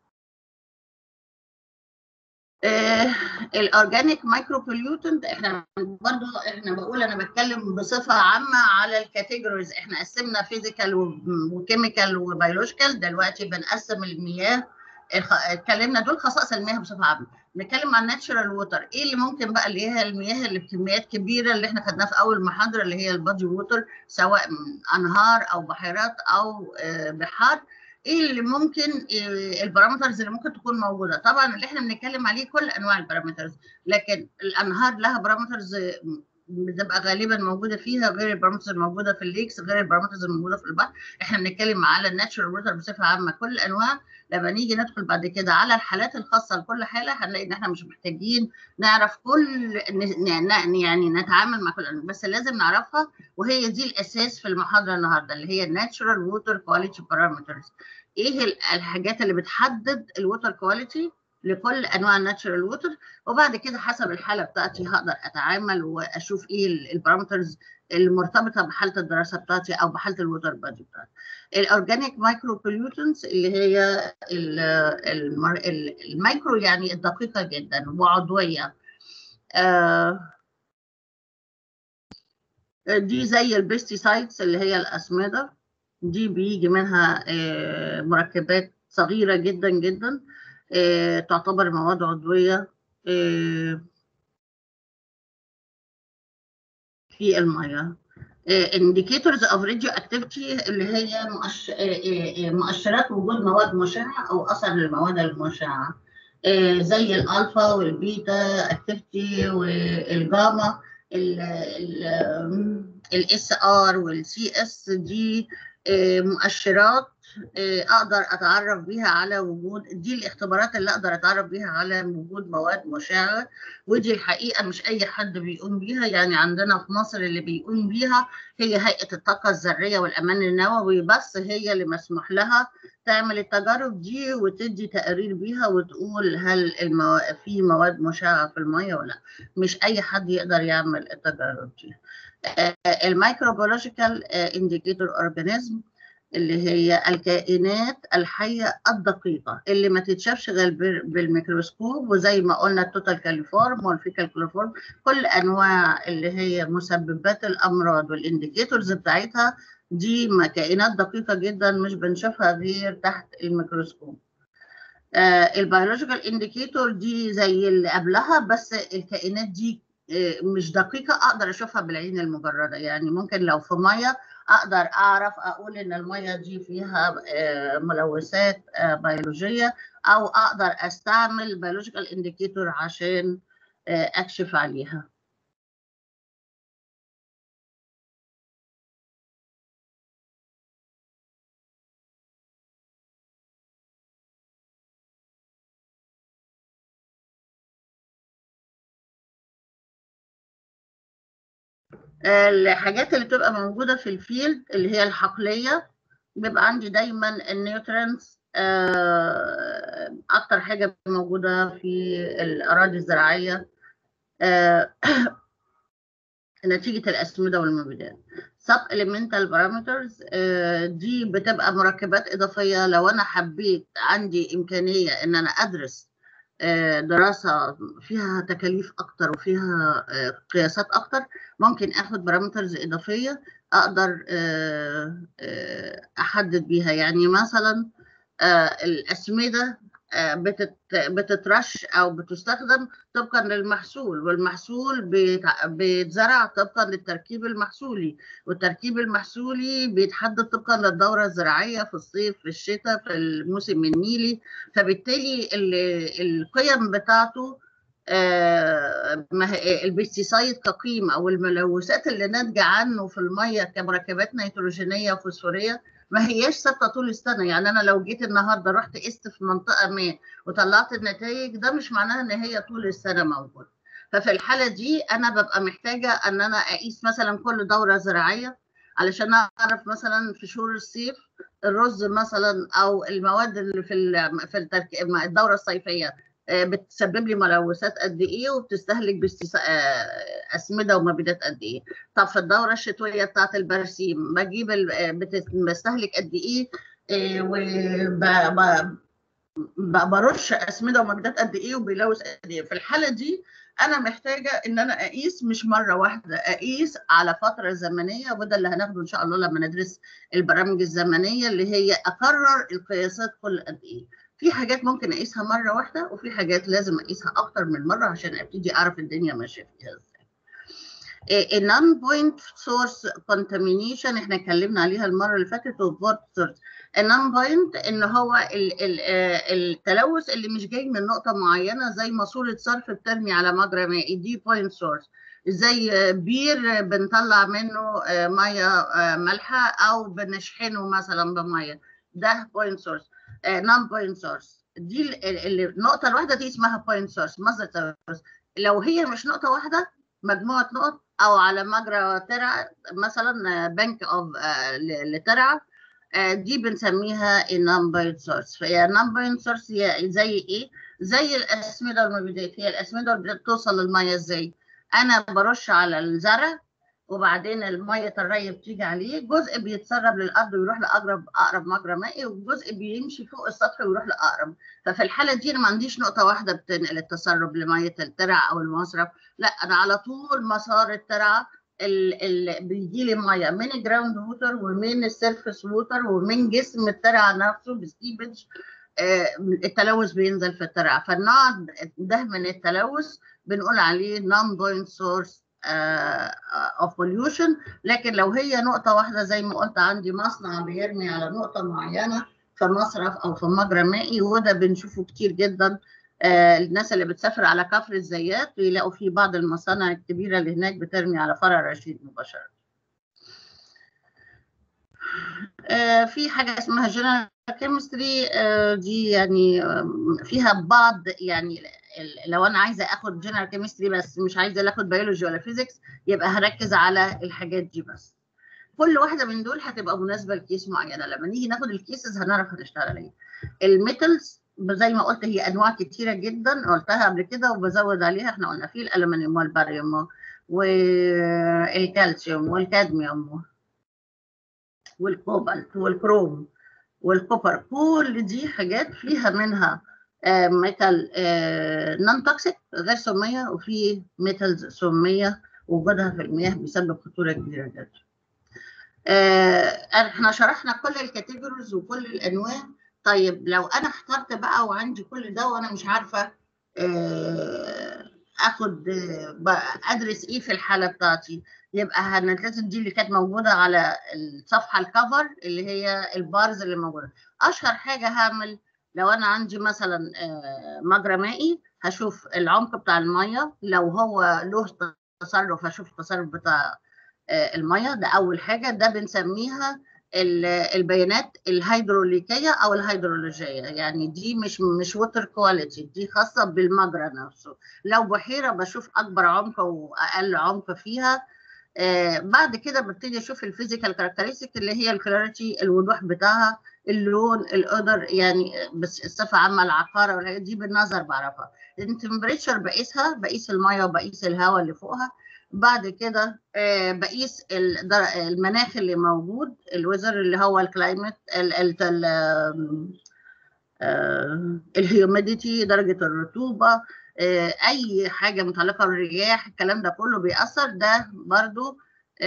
آه، الاورجانيك مايكرو بوليوتنت احنا برضو احنا بقول انا بتكلم بصفه عامه على الكاتيجوريز احنا قسمنا فيزيكال وكيميكال وبيولوجيكال دلوقتي بنقسم المياه الخ- اتكلمنا دول خصائص المياه بصفه عامه نتكلم عن ناتشرال ووتر ايه اللي ممكن بقى اللي هي المياه اللي بكميات كبيره اللي احنا خدناها في اول محاضره اللي هي البادي ووتر سواء من انهار او بحيرات او آه، بحار ايه اللي ممكن آه، البارامترز اللي ممكن تكون موجوده طبعا اللي احنا بنتكلم عليه كل انواع البارامترز لكن الانهار لها بارامترز بتبقى غالبا موجوده فيها غير البارامترز الموجوده في الليكس غير البارامترز الموجوده في البحر احنا بنتكلم على الناتشرال ووتر بصفه عامه كل الانواع لما نيجي ندخل بعد كده على الحالات الخاصه لكل حاله هنلاقي ان احنا مش محتاجين نعرف كل ن- ن- يعني نتعامل مع كل الأنواع، بس لازم نعرفها وهي دي الاساس في المحاضره النهارده اللي هي الناتشرال ووتر كواليتي بارامترز ايه ال- الحاجات اللي بتحدد الووتر كواليتي لكل انواع الناتشرال ووتر وبعد كده حسب الحاله بتاعتي هقدر اتعامل واشوف ايه البارامترز المرتبطه بحاله الدراسه بتاعتي او بحاله الووتر بادي بتاعتي الاورجانيك مايكرو بوليوتنتس اللي هي ال- المر- ال- المايكرو يعني الدقيقه جدا وعضويه آه، دي زي البيستيسايدز اللي هي الاسمده دي بيجي منها آه، مركبات صغيره جدا جدا آه، تعتبر مواد عضويه آه، في الميه indicators of radioactivity اللي هي مؤش... آه، آه، آه، مؤشرات وجود مواد مشعة أو أثر للمواد المشعة آه، زي الألفا والبيتا اكتيفيتي والجاما الاس ار والسي اس دي آه، مؤشرات آه، اقدر اتعرف بيها على وجود دي الاختبارات اللي اقدر اتعرف بيها على وجود مواد مشعه ودي الحقيقه مش اي حد بيقوم بيها يعني عندنا في مصر اللي بيقوم بيها هي هيئه الطاقه الذريه والامان النووي بس هي اللي مسموح لها تعمل التجارب دي وتدي تقرير بيها وتقول هل المو... في مواد مشعه في الميه ولا لا مش اي حد يقدر يعمل التجارب دي الميكروبيولوجيكال انديكيتور اورجانيزم اللي هي الكائنات الحية الدقيقة اللي ما تتشافش غير بال- بالميكروسكوب وزي ما قلنا التوتال كاليفورم والفيكال كاليفورم كل أنواع اللي هي مسببات الأمراض والانديكيتورز بتاعتها دي م- كائنات دقيقة جدا مش بنشوفها غير تحت الميكروسكوب البيولوجيكال انديكيتور دي زي اللي قبلها بس الكائنات دي آه، مش دقيقة أقدر أشوفها بالعين المجردة يعني ممكن لو في مية أقدر أعرف أقول إن المية دي فيها آه، ملوثات آه، بيولوجية أو أقدر أستعمل بيولوجيكال انديكيتور عشان آه، أكشف عليها الحاجات اللي بتبقى موجودة في الفيلد اللي هي الحقلية بيبقى عندي دايما النيوترينز أكتر حاجة موجودة في الأراضي الزراعية آه، نتيجة الأسمدة والمبيدات sub elemental parameters آه، دي بتبقى مركبات إضافية لو أنا حبيت عندي إمكانية إن أنا أدرس آه، دراسة فيها تكاليف أكتر وفيها آه، قياسات أكتر ممكن آخد بارامترز إضافية أقدر آه، آه، أحدد بيها يعني مثلا آه، الأسمدة آه، بتت- بتترش أو بتستخدم طبقا للمحصول والمحصول بيتع- بيتزرع طبقا للتركيب المحصولي والتركيب المحصولي بيتحدد طبقا للدورة الزراعية في الصيف في الشتاء في الموسم النيلي فبالتالي ال- القيم بتاعته آه، ما هي- البيستيسايد كقيمة أو الملوثات اللي ناتجة عنه في المية كمركبات نيتروجينية وفوسفورية ما هياش ثابتة طول السنة يعني أنا لو جيت النهاردة رحت قست في منطقة ما وطلعت النتائج ده مش معناها إن هي طول السنة موجودة ففي الحالة دي أنا ببقى محتاجة إن أنا أقيس مثلا كل دورة زراعية علشان أعرف مثلا في شهور الصيف الرز مثلا أو المواد اللي في ال- في الترك- الدورة الصيفية آه، بتسبب لي ملوثات قد ايه وبتستهلك باستس... آه، اسمده ومبيدات قد ايه طب في الدوره الشتويه بتاعت البرسيم بجيب ال... آه، بت- بستهلك قد ايه وبرش اسمده ومبيدات قد ايه وبيلوث قد ايه في الحاله دي انا محتاجه ان انا اقيس مش مره واحده اقيس على فتره زمنيه وده اللي هناخده ان شاء الله لما ندرس البرامج الزمنيه اللي هي اكرر القياسات كل قد ايه في حاجات ممكن اقيسها مره واحده وفي حاجات لازم اقيسها اكتر من مره عشان ابتدي اعرف الدنيا ماشيه فيها ازاي النون بوينت سورس كونتامينيشن احنا اتكلمنا عليها المره اللي فاتت والبورت سورس النون بوينت ان هو ال ال آه، التلوث اللي مش جاي من نقطه معينه زي ماسوره صرف بترمي على مجرى مائي دي بوينت سورس زي آه، بير بنطلع منه آه، ميه آه، مالحه او بنشحنه مثلا بميه ده بوينت سورس نون بوينت سورس دي ال- ال- النقطه الواحده دي اسمها بوينت سورس مصدر تلوث لو هي مش نقطه واحده مجموعه نقط او على مجرى ترع مثلا بنك اوف لترعه آه، دي بنسميها النمبر سورس فهي النمبر سورس هي زي ايه زي الاسمده والمبيدات هي الاسمده والمبيدات بتوصل للميه ازاي انا برش على الزرع وبعدين الميه الري بتيجي عليه جزء بيتسرب للارض ويروح لاقرب اقرب مجرى مائي وجزء بيمشي فوق السطح ويروح لاقرب ففي الحاله دي انا ما عنديش نقطه واحده بتنقل التسرب لميه الترع او المصرف لا انا على طول مسار الترعه اللي بيجي لي ميه من الجراوند ووتر ومن السيرفس ووتر ومن جسم الترعه نفسه بالسيبج آه، التلوث بينزل في الترعه فالنوع ده من التلوث بنقول عليه non point source اوف pollution لكن لو هي نقطه واحده زي ما قلت عندي مصنع بيرمي على نقطه معينه في مصرف او في مجرى مائي وده بنشوفه كتير جدا آه، الناس اللي بتسافر على كفر الزيات بيلاقوا في بعض المصانع الكبيره اللي هناك بترمي على فرع رشيد مباشره. آه، في حاجه اسمها جنرال كيمستري دي يعني آم، فيها بعض يعني ال- لو انا عايزه اخد جنرال كيمستري بس مش عايزه اخد بيولوجي ولا فيزيكس يبقى هركز على الحاجات دي بس. كل واحده من دول هتبقى مناسبه لكيس معينه لما نيجي ناخد الكيسز هنعرف هنشتغل ايه. الميتالز زي ما قلت هي انواع كتيره جدا قلتها قبل كده وبزود عليها احنا قلنا في الالومنيوم والباريوم والكالسيوم والكادميوم والكوبالت والكروم والكوبر كل دي حاجات فيها منها آه، ميتال نون توكسيك غير سميه وفي ميتالز سميه وجودها في المياه بيسبب خطوره كبيره جدا. آه، احنا شرحنا كل الكاتيجوريز وكل الانواع طيب لو انا اخترت بقى وعندي كل ده وانا مش عارفه آه، اخد آه، ب- ادرس ايه في الحاله بتاعتي يبقى هنتلاتة دي اللي كانت موجوده على الصفحه الكفر اللي هي البارز اللي موجوده اشهر حاجه هعمل لو انا عندي مثلا آه، مجرى مائي هشوف العمق بتاع الميه لو هو له تصرف هشوف التصرف بتاع آه، الميه ده اول حاجه ده بنسميها ال- البيانات الهيدروليكيه او الهيدرولوجيه يعني دي مش مش ووتر كواليتي دي خاصه بالمجرى نفسه لو بحيره بشوف اكبر عمق واقل عمق فيها آه بعد كده ببتدي اشوف الفيزيكال كاركترستيك اللي هي الكلاريتي الوضوح بتاعها اللون الاودر يعني بس الصفه عامه العقاره والحاجات دي بالنظر بعرفها التمبريتشر بقيسها بقيس الميه وبقيس الهواء اللي فوقها بعد كده آه بقيس الدر- المناخ اللي موجود الوزر اللي هو الكلايمت الهيوميديتي درجه الرطوبه آه، اي حاجه متعلقه بالرياح الكلام ده كله بيأثر ده برضو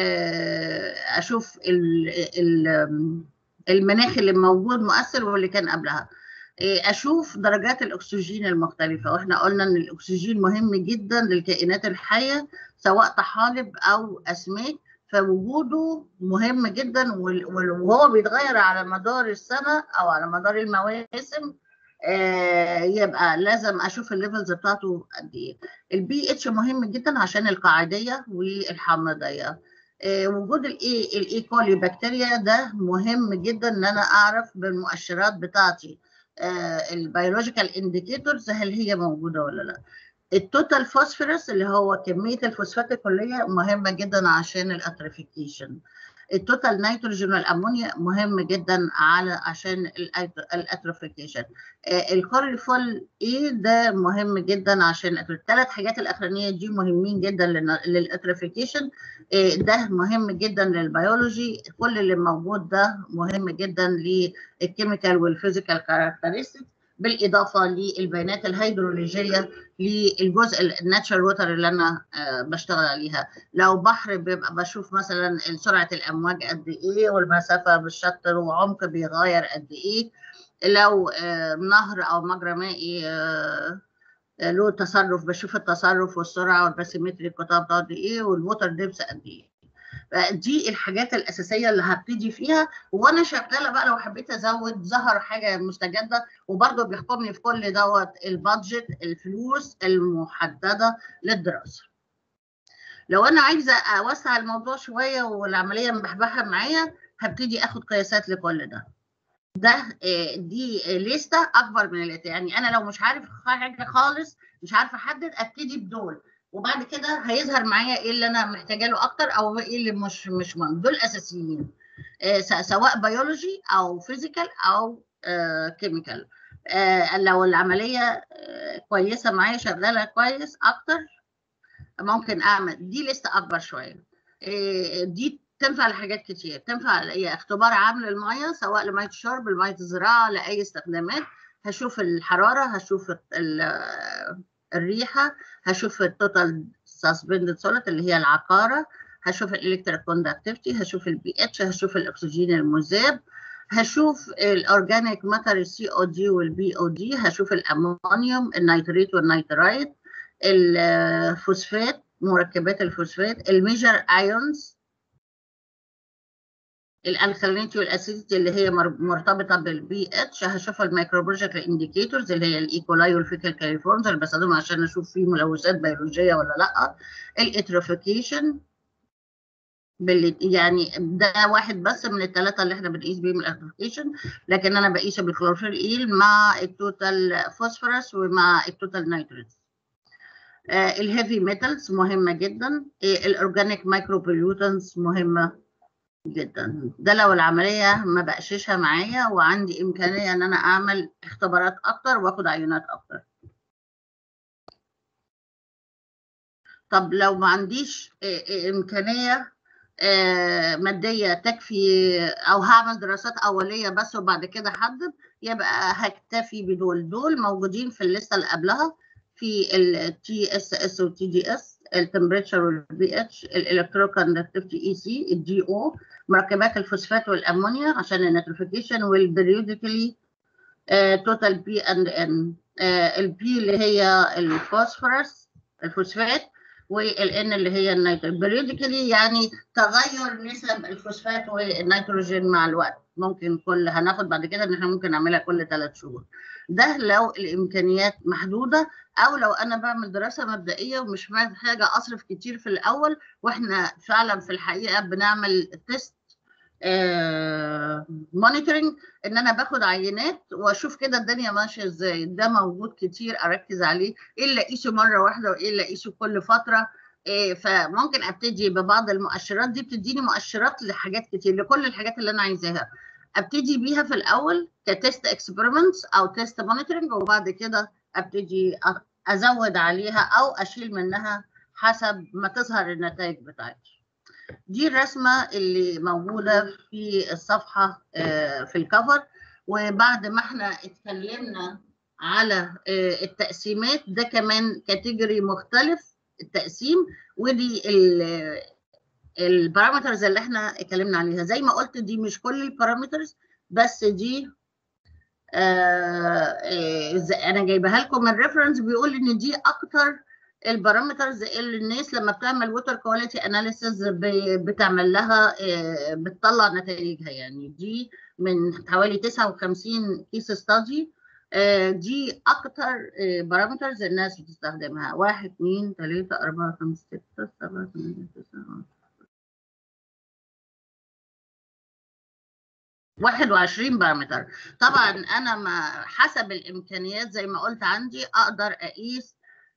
آه، اشوف ال- ال- المناخ اللي موجود مؤثر واللي كان قبلها آه، اشوف درجات الاكسجين المختلفه واحنا قلنا ان الاكسجين مهم جدا للكائنات الحيه سواء طحالب او اسماك فوجوده مهم جدا وال- وال- وهو بيتغير على مدار السنه او على مدار المواسم آه، يبقى لازم اشوف الليفلز بتاعته قد ايه البي اتش مهم جدا عشان القاعديه والحامضيه آه، وجود الاي الايكولي بكتيريا ده مهم جدا ان انا اعرف بالمؤشرات بتاعتي البيولوجيكال انديكيتورز هل هي موجوده ولا لا التوتال فوسفورس اللي هو كميه الفوسفات الكليه مهمه جدا عشان الاتريفيكيشن التوتال نيتروجين والامونيا مهم جدا على عشان الأيت- الاتروفيكيشن آه، الكوريفول ايه ده مهم جدا عشان الثلاث حاجات الاخرانيه دي مهمين جدا للن- للاتروفيكيشن آه، ده مهم جدا للبيولوجي كل اللي موجود ده مهم جدا للكيميكال والفيزيكال كاركترستكس بالاضافه للبيانات الهيدرولوجيه للجزء الناتشرال ووتر اللي انا آه، بشتغل عليها لو بحر بيبقى بشوف مثلا سرعه الامواج قد ايه والمسافه بالشط وعمق بيغير قد ايه لو آه، نهر او مجرى مائي آه، آه، له تصرف بشوف التصرف والسرعه والباسيمتري القطاع بتاعه قد ايه والووتر ديبس قد ايه دي الحاجات الاساسيه اللي هبتدي فيها وانا شغاله بقى لو حبيت ازود ظهر حاجه مستجده وبرضه بيحكمني في كل دوت البادجت الفلوس المحدده للدراسه لو انا عايزه اوسع الموضوع شويه والعمليه مبحبحه معايا هبتدي اخد قياسات لكل ده ده آه، دي لسته اكبر من اللي يعني انا لو مش عارف حاجه خالص مش عارفه احدد ابتدي بدول وبعد كده هيظهر معايا ايه اللي انا محتاجه له اكتر او ايه اللي مش مش مهم دول اساسيين آه، س- سواء بيولوجي او فيزيكال او كيميكال لو العمليه آه، كويسه معايا شغاله كويس اكتر ممكن اعمل دي لسه اكبر شويه إيه، دي تنفع لحاجات كتير تنفع هي اختبار عام للميه سواء لميه الشرب لميه الزراعه لاي استخدامات هشوف الحراره هشوف ال- الريحه هشوف التوتال سسبندد سوليد اللي هي العقاره هشوف الالكتريك كوندكتيفيتي هشوف البي اتش هشوف الاكسجين المذاب هشوف الاورجانيك ماتر السي او دي والبي او دي هشوف الامونيوم النيتريت والنيترايت الفوسفات مركبات الفوسفات الميجر ايونز الالكالينيتي والاسيديتي اللي هي مر- مرتبطه بالبي اتش هشوف الميكروبيولوجيكال انديكيتورز اللي هي الايكولاي والفيكال كاليفورمز اللي بستخدمها عشان اشوف فيه ملوثات بيولوجيه ولا لا الاتروفيكيشن باللي يعني ده واحد بس من الثلاثه اللي احنا بنقيس بيهم الاتروفيكيشن لكن انا بقيسه بالكلوروفيل ايل مع التوتال فوسفورس ومع التوتال نيتريتس الهيفي ميتالز مهمه جدا الاورجانيك مايكروبوليوتنز مهمه جدا ده لو العمليه ما بقششها معايا وعندي امكانيه ان انا اعمل اختبارات اكتر واخد عينات اكتر طب لو ما عنديش آه، آه، امكانيه آه، ماديه تكفي او هعمل دراسات اوليه بس وبعد كده احدد يبقى هكتفي بدول دول موجودين في الليسته اللي قبلها في التي اس اس والتي دي اس التمبريتشر والبي اتش الالكتروكوندكتيفيتي اي سي الدي او مركبات الفوسفات والامونيا عشان النيتريفيكيشن والبريوديكلي توتال بي اند ان البي اللي هي الفوسفورس الفوسفات والان اللي هي النيتروجين بريوديكالي يعني تغير نسب الفوسفات والنيتروجين مع الوقت ممكن كل هناخد بعد كده ان احنا ممكن نعملها كل ثلاث شهور ده لو الامكانيات محدوده او لو انا بعمل دراسه مبدئيه ومش محتاجه اصرف كتير في الاول واحنا فعلا في الحقيقه بنعمل تيست مونيتورنج ان انا باخد عينات واشوف كده الدنيا ماشيه ازاي ده موجود كتير اركز عليه ايه اللي اقيسه مره واحده وايه اللي اقيسه كل فتره إيه فممكن ابتدي ببعض المؤشرات دي بتديني مؤشرات لحاجات كتير لكل الحاجات اللي انا عايزاها ابتدي بيها في الاول كتست اكسبيرمنتس او تيست مونيتورنج وبعد كده ابتدي ازود عليها او اشيل منها حسب ما تظهر النتائج بتاعتي دي الرسمه اللي موجوده في الصفحه في الكفر وبعد ما احنا اتكلمنا على التقسيمات ده كمان كاتيجوري مختلف التقسيم ودي البارامترز اللي احنا اتكلمنا عليها زي ما قلت دي مش كل البارامترز بس دي آه انا جايبها لكم من ريفرنس بيقول ان دي اكتر البارامترز اللي الناس لما بتعمل ووتر كواليتي اناليسيز بتعمل لها آه بتطلع نتائجها يعني دي من حوالي 59 كيس ستادي آه دي اكتر بارامترز الناس بتستخدمها 1 2 3 4 5 6 7 8 9 21 بارامتر طبعا انا ما حسب الامكانيات زي ما قلت عندي اقدر اقيس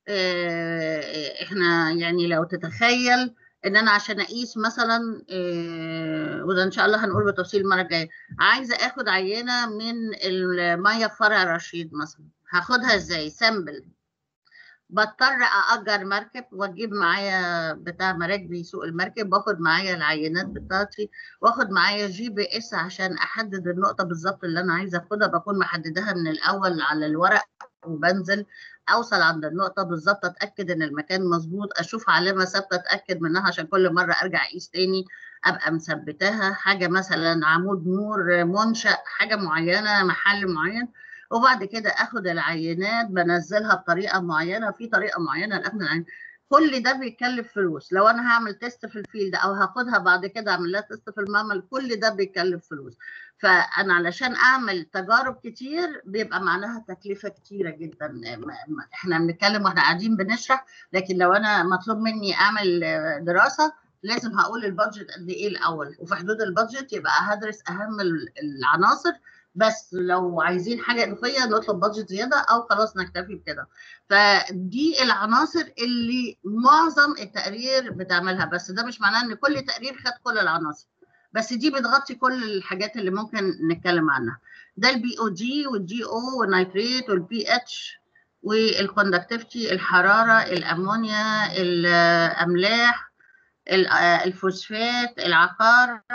احنا يعني لو تتخيل ان انا عشان اقيس مثلا وده ان شاء الله هنقول بالتفصيل المره الجايه عايزه اخد عينه من الميه في فرع رشيد مثلا هاخدها ازاي سامبل بضطر اجر مركب واجيب معايا بتاع مراكب بيسوق المركب واخد معايا العينات بتاعتي واخد معايا جي بي اس عشان احدد النقطه بالظبط اللي انا عايزه اخدها بكون محددها من الاول على الورق وبنزل اوصل عند النقطه بالظبط اتاكد ان المكان مظبوط اشوف علامه ثابته اتاكد منها عشان كل مره ارجع اقيس تاني ابقى مثبتاها حاجه مثلا عمود نور منشا حاجه معينه محل معين وبعد كده اخد العينات بنزلها بطريقه معينه في طريقه معينه لاخد العينات كل ده بيكلف فلوس لو انا هعمل تيست في الفيلد او هاخدها بعد كده اعمل لها تيست في المعمل كل ده بيكلف فلوس فانا علشان اعمل تجارب كتير بيبقى معناها تكلفه كتيره جدا احنا بنتكلم واحنا قاعدين بنشرح لكن لو انا مطلوب مني اعمل دراسه لازم هقول البادجت قد ايه الاول وفي حدود البادجت يبقى هدرس اهم العناصر بس لو عايزين حاجه اضافيه نطلب بادجت زياده او خلاص نكتفي بكده فدي العناصر اللي معظم التقرير بتعملها بس ده مش معناه ان كل تقرير خد كل العناصر بس دي بتغطي كل الحاجات اللي ممكن نتكلم عنها ده البي او جي والجي او والنيتريت والبي اتش والكوندكتيفيتي الحراره الامونيا الاملاح الفوسفات العقاره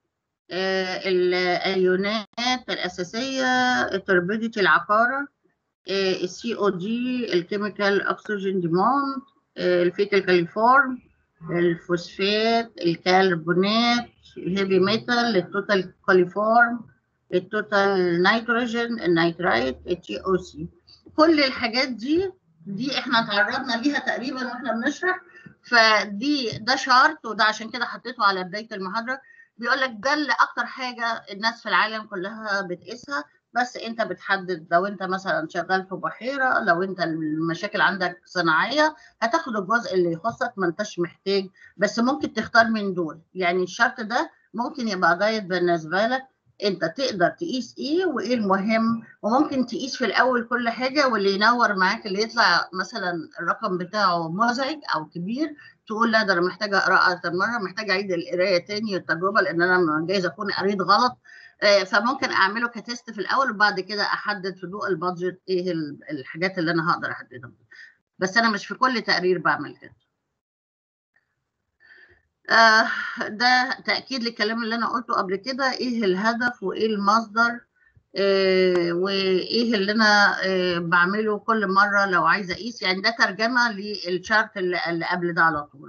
الايونات الاساسيه التربيديتي العقاره السي او دي الكيميكال اوكسجين ديموند الفيتال كاليفورم الفوسفات الكربونات الهيفي ميتال التوتال كاليفورم التوتال نيتروجين النيترايت التي او سي كل الحاجات دي دي احنا تعرضنا ليها تقريبا واحنا بنشرح فدي ده شارت وده عشان كده حطيته على بدايه المحاضره بيقول لك ده اللي اكتر حاجه الناس في العالم كلها بتقيسها بس انت بتحدد لو انت مثلا شغال في بحيره لو انت المشاكل عندك صناعيه هتاخد الجزء اللي يخصك ما انتش محتاج بس ممكن تختار من دول يعني الشرط ده ممكن يبقى جايد بالنسبه لك انت تقدر تقيس ايه وايه المهم وممكن تقيس في الاول كل حاجه واللي ينور معاك اللي يطلع مثلا الرقم بتاعه مزعج او كبير تقول لا ده انا محتاجه اقرا اكتر مره محتاجه اعيد القرايه تاني التجربه لان انا جايز اكون قريت غلط فممكن اعمله كتست في الاول وبعد كده احدد في ضوء البادجت ايه الحاجات اللي انا هقدر احددها بس انا مش في كل تقرير بعمل كده آه ده تأكيد للكلام اللي أنا قلته قبل كده إيه الهدف وإيه المصدر آه وإيه اللي أنا آه بعمله كل مرة لو عايزة أقيس يعني ده ترجمة للشارت اللي, اللي قبل ده على طول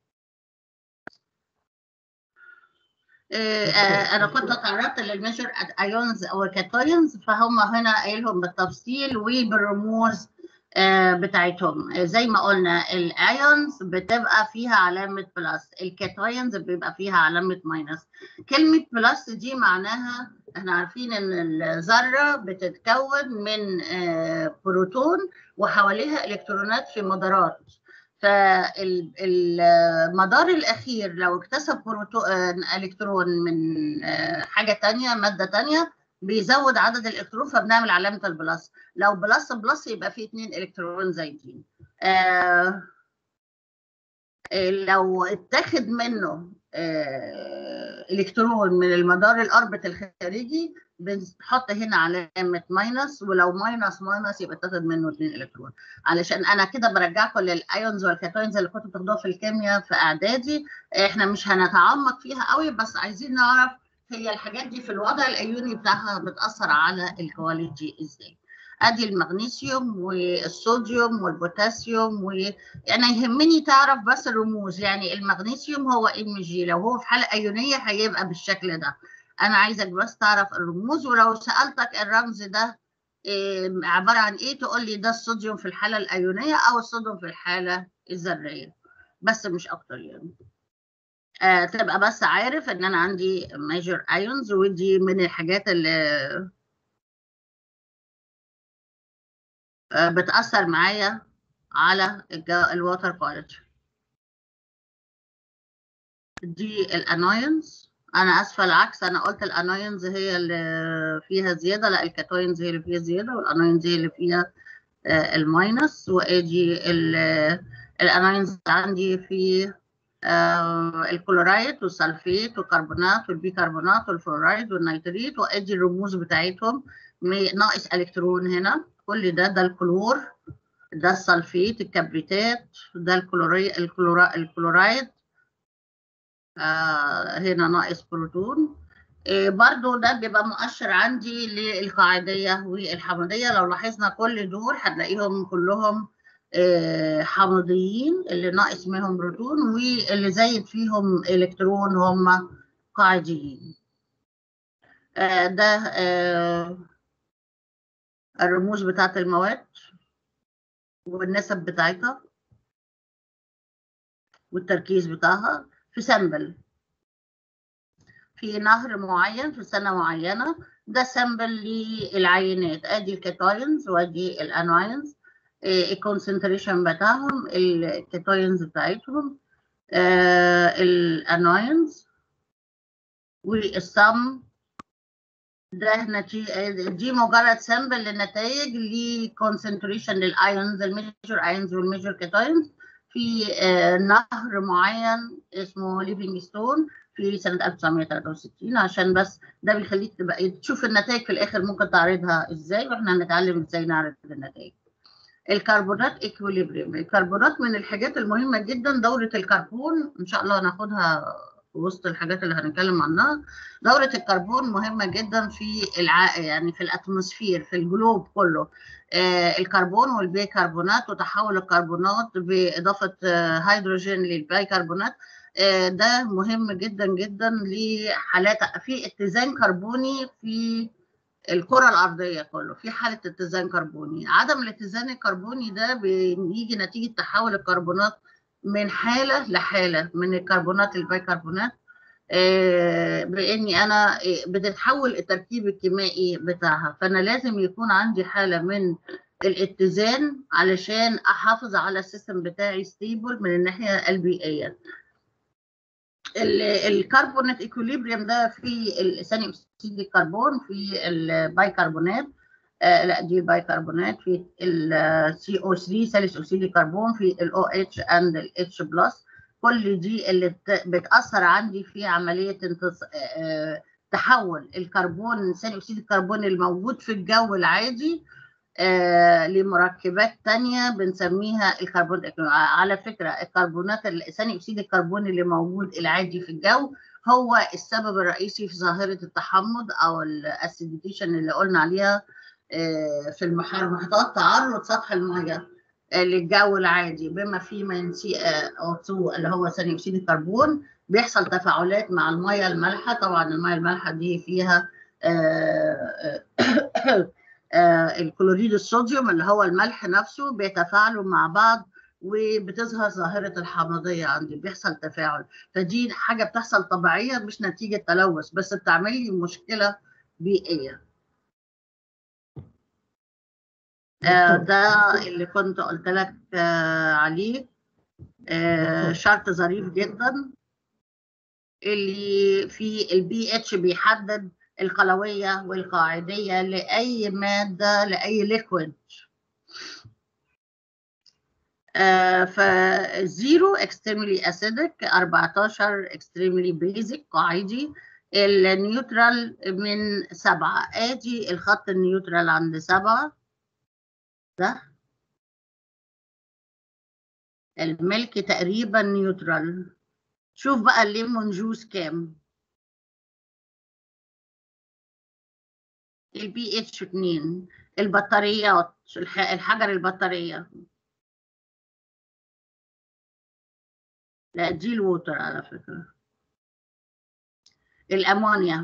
انا كنت تعرضت للميجر ايونز او كاتايونز فهم هنا قايلهم بالتفصيل وبالرموز آه، بتاعتهم آه، زي ما قلنا الايونز بتبقى فيها علامة بلس الكاتايونز بيبقى فيها علامة ماينس كلمة بلس دي معناها احنا عارفين ان الذرة بتتكون من آه، بروتون وحواليها الكترونات في مدارات فالمدار الاخير لو اكتسب بروتو... آه، الكترون من آه، حاجة تانية مادة تانية بيزود عدد الالكترون فبنعمل علامة البلس لو بلس بلس يبقى فيه اتنين الكترون زايدين آه آه، لو اتاخد منه آه الكترون من المدار الاربط الخارجي بنحط هنا علامه ماينس ولو ماينس ماينس يبقى اتاخد منه اتنين الكترون علشان انا كده برجعكم للايونز والكاتايونز اللي كنتوا بتاخدوها في الكيمياء في اعدادي احنا مش هنتعمق فيها قوي بس عايزين نعرف هي الحاجات دي في الوضع الايوني بتاعها بتاثر على الكواليتي ازاي ادي المغنيسيوم والصوديوم والبوتاسيوم و يعني يهمني تعرف بس الرموز يعني المغنيسيوم هو ام جي لو هو في حاله ايونيه هيبقى بالشكل ده انا عايزك بس تعرف الرموز ولو سالتك الرمز ده إيه عباره عن ايه تقول لي ده الصوديوم في الحاله الايونيه او الصوديوم في الحاله الذريه بس مش اكتر يعني آه تبقى بس عارف ان انا عندي ميجر ايونز ودي من الحاجات اللي آه بتاثر معايا على الووتر كواليتي دي الانايونز انا اسفه العكس انا قلت الانايونز هي اللي فيها زياده لا الكاتايونز هي اللي فيها زياده والانايونز هي اللي فيها آه الماينس واجي الانايونز عندي في آه الكلورايد والسلفيت والكربونات والبيكربونات والفلورايد والنيتريت وادي الرموز بتاعتهم ناقص الكترون هنا كل ده ده الكلور ده السلفيت الكبريتات ده الكلوري الكلورا الكلورايد آه هنا ناقص بروتون إيه برضو ده بيبقى مؤشر عندي للقاعدية والحمضية لو لاحظنا كل دول هنلاقيهم كلهم إيه حمضيين اللي ناقص منهم بروتون واللي زايد فيهم الكترون هم قاعديين آه ده آه الرموز بتاعت المواد والنسب بتاعتها والتركيز بتاعها في سامبل في نهر معين في سنة معينة ده سامبل للعينات ادي الكاتاينز وادي الاناينز الكونسنتريشن بتاعهم الكاتاينز بتاعتهم آه الاناينز والسم ده نتيجة دي مجرد سامبل للنتائج لكونسنتريشن للايونز الميجر ايونز والميجر كاتايونز في آه نهر معين اسمه ليفينجستون في سنة 1963 عشان بس ده بيخليك تبقى تشوف النتائج في الآخر ممكن تعرضها إزاي وإحنا هنتعلم إزاي نعرض النتائج. الكربونات اكويليبريم الكربونات من الحاجات المهمة جدا دورة الكربون إن شاء الله هناخدها في وسط الحاجات اللي هنتكلم عنها دورة الكربون مهمة جدا في الع... يعني في الأتموسفير في الجلوب كله آه الكربون والبيكربونات وتحول الكربونات بإضافة آه هيدروجين للبيكربونات آه ده مهم جدا جدا لحالات في اتزان كربوني في الكرة الأرضية كله في حالة اتزان كربوني عدم الاتزان الكربوني ده بيجي نتيجة تحول الكربونات من حالة لحالة من الكربونات البيكربونات آه باني انا بتتحول التركيب الكيميائي بتاعها فانا لازم يكون عندي حاله من الاتزان علشان احافظ على السيستم بتاعي ستيبل من الناحيه البيئيه الكربونات ايكوليبريم ده في ثاني اكسيد الكربون في البيكربونات آه لا دي البيكربونات في السي او 3 ثالث اكسيد الكربون في الاو اتش اند الاتش بلس كل دي اللي بتاثر عندي في عمليه انتص... آه تحول الكربون ثاني اكسيد الكربون الموجود في الجو العادي آه لمركبات تانية بنسميها الكربون على فكرة الكربونات ثاني أكسيد الكربون اللي موجود العادي في الجو هو السبب الرئيسي في ظاهرة التحمض أو الأسيديتيشن اللي قلنا عليها آه في المحيطات تعرض سطح المياه آه للجو العادي بما فيه من سي او 2 اللي هو ثاني أكسيد الكربون بيحصل تفاعلات مع المياه المالحة طبعا المياه المالحة دي فيها آه، الكلوريد الصوديوم اللي هو الملح نفسه بيتفاعلوا مع بعض وبتظهر ظاهرة الحمضية عندي بيحصل تفاعل فدي حاجة بتحصل طبيعية مش نتيجة تلوث بس بتعمل لي مشكلة بيئية آه، دكتور. ده اللي كنت قلت لك آه، عليه آه، دكتور. شرط ظريف جدا اللي في البي اتش بيحدد القلوية والقاعدية لأي مادة لأي ليكويد فزيرو extremely acidic 14 extremely basic قاعدي النيوترال من سبعة ادي الخط النيوترال عند سبعة ده الملك تقريبا نيوترال شوف بقى الليمون جوس كام البي اتش 2 البطاريات الح- الحجر البطارية لا دي الووتر على فكرة الأمونيا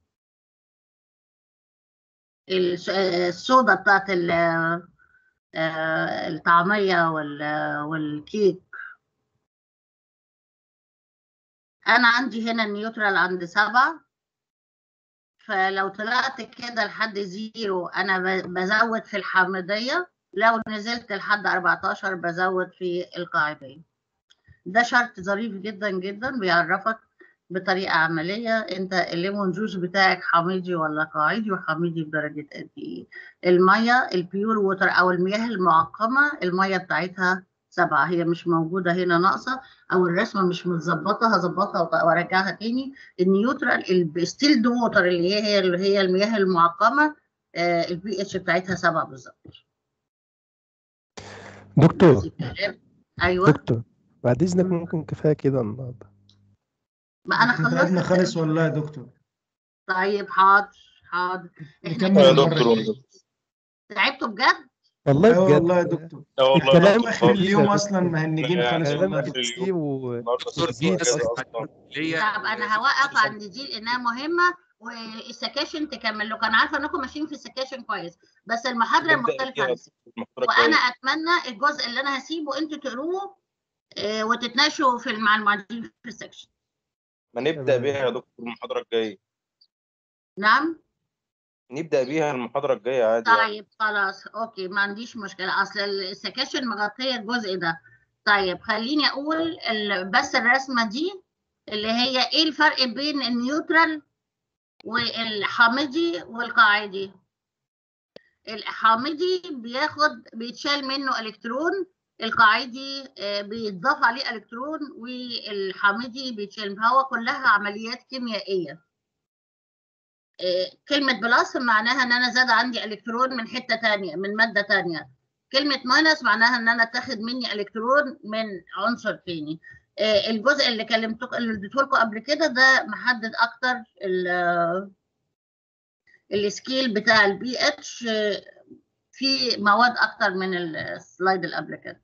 الس- الصودا بتاعت ال- آه، الطعمية وال- والكيك أنا عندي هنا النيوترال عند سبعة فلو طلعت كده لحد زيرو أنا ب- بزود في الحامضية لو نزلت لحد 14 بزود في القاعدية ده شرط ظريف جدا جدا بيعرفك بطريقة عملية انت الليمون جوس بتاعك حامضي ولا قاعدي وحامضي بدرجة قد ايه المية البيور ووتر او المياه المعقمة المية بتاعتها سبعة هي مش موجودة هنا ناقصة او الرسمة مش متظبطة هظبطها وط- وارجعها تاني النيوترال الستيل ووتر اللي هي اللي هي المياه المعقمة آه، البي اتش بتاعتها سبعة بالظبط دكتور ايوه دكتور بعد اذنك ممكن كفايه كده النهارده ما انا احنا تعبنا خلصت خالص والله يا دكتور طيب حاضر حاضر احنا نكمل كده يا المرة دكتور الجاية. تعبتوا بجد؟ والله اه بجد والله يا دكتور اه والله الكلام انتوا اخر كتير اليوم يا اصلا دكتور. مهنجين خالص يعني والله يا كلام دكتور كتير و النهارده وزيد الصبح أصلاً. كده اصلا طب انا هوقف عند دي لانها مهمه والسكاشن تكمل لكم انا عارفه انكم ماشيين في السكاشن كويس بس المحاضره نبدأ مختلفه فيها عن السكاشن المحاضرة وانا الجاية. اتمنى الجزء اللي انا هسيبه انتوا تقروه آه، وتتناقشوا في مع المعيدين في السكشن ما نبدأ تمام. بيها يا دكتور المحاضرة الجاية نعم نبدأ بيها المحاضرة الجاية عادي يعني. طيب خلاص اوكي ما عنديش مشكله اصل السكاشن مغطيه الجزء ده طيب خليني اقول ال- بس الرسمه دي اللي هي ايه الفرق بين النيوترال والحامضي والقاعدي الحامضي بياخد بيتشال منه الكترون القاعدي آه، بيتضاف عليه الكترون والحامضي بيتشال هو كلها عمليات كيميائيه آه، كلمه بلس معناها ان انا زاد عندي الكترون من حته تانية من ماده تانية كلمه ماينس معناها ان انا اتاخد مني الكترون من عنصر تاني آه، الجزء اللي كلمتكم اللي اديته لكم قبل كده ده محدد اكتر ال- السكيل بتاع البي اتش في مواد اكتر من السلايد اللي قبل كده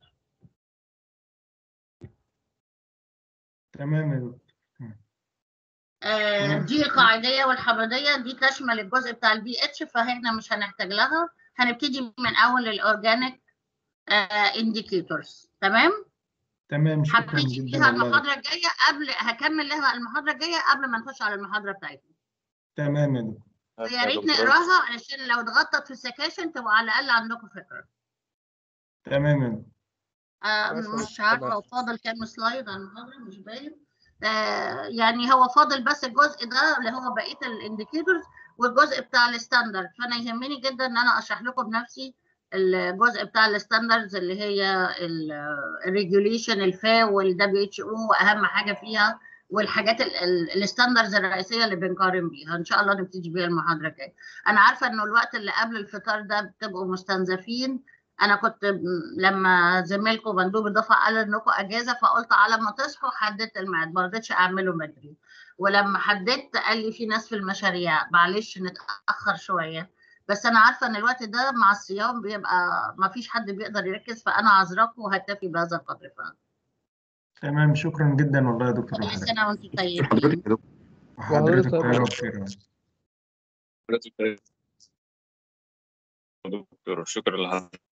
تمام يا دكتور آه، تمام. دي القاعديه والحمضيه دي تشمل الجزء بتاع البي اتش فهنا مش هنحتاج لها هنبتدي من اول الاورجانيك انديكيتورز تمام تمام شكرا هبتدي جدا فيها والله المحاضره الجايه قبل هكمل لها المحاضره الجايه قبل ما نخش على المحاضره بتاعتنا تمام يا دكتور ماشي يا يا ريت دكتور. نقراها علشان لو اتغطت في السكاشن تبقوا على الاقل عندكم فكره تمام يا دكتور آه خلاص، مش عارفه خلاص. فاضل كام سلايد على المحاضره مش باين آه يعني هو فاضل بس الجزء ده اللي هو بقيه الانديكيتورز والجزء بتاع الستاندرد فانا يهمني جدا ان انا اشرح لكم بنفسي الجزء بتاع الستاندردز اللي هي الريجوليشن الفا والدبليو اتش او اهم حاجه فيها والحاجات الستاندردز الرئيسيه اللي بنقارن بيها ان شاء الله نبتدي بيها المحاضره الجايه انا عارفه انه الوقت اللي قبل الفطار ده بتبقوا مستنزفين انا كنت م- لما زميلكم مندوب الدفعه قال انكم اجازه فقلت على ما تصحوا حددت الميعاد ما رضيتش اعمله بدري ولما حددت قال لي في ناس في المشاريع معلش نتاخر شويه بس انا عارفه ان الوقت ده مع الصيام بيبقى ما فيش حد بيقدر يركز فانا عذراكم وهكتفي بهذا القدر فعلا تمام شكرا جدا والله يا دكتور كل لحضرتك سنه وانتم طيبين حضرتك يا دكتور وحضرتك وحضرتك طيبة بخير حضرتك دكتور شكرا لحضرتك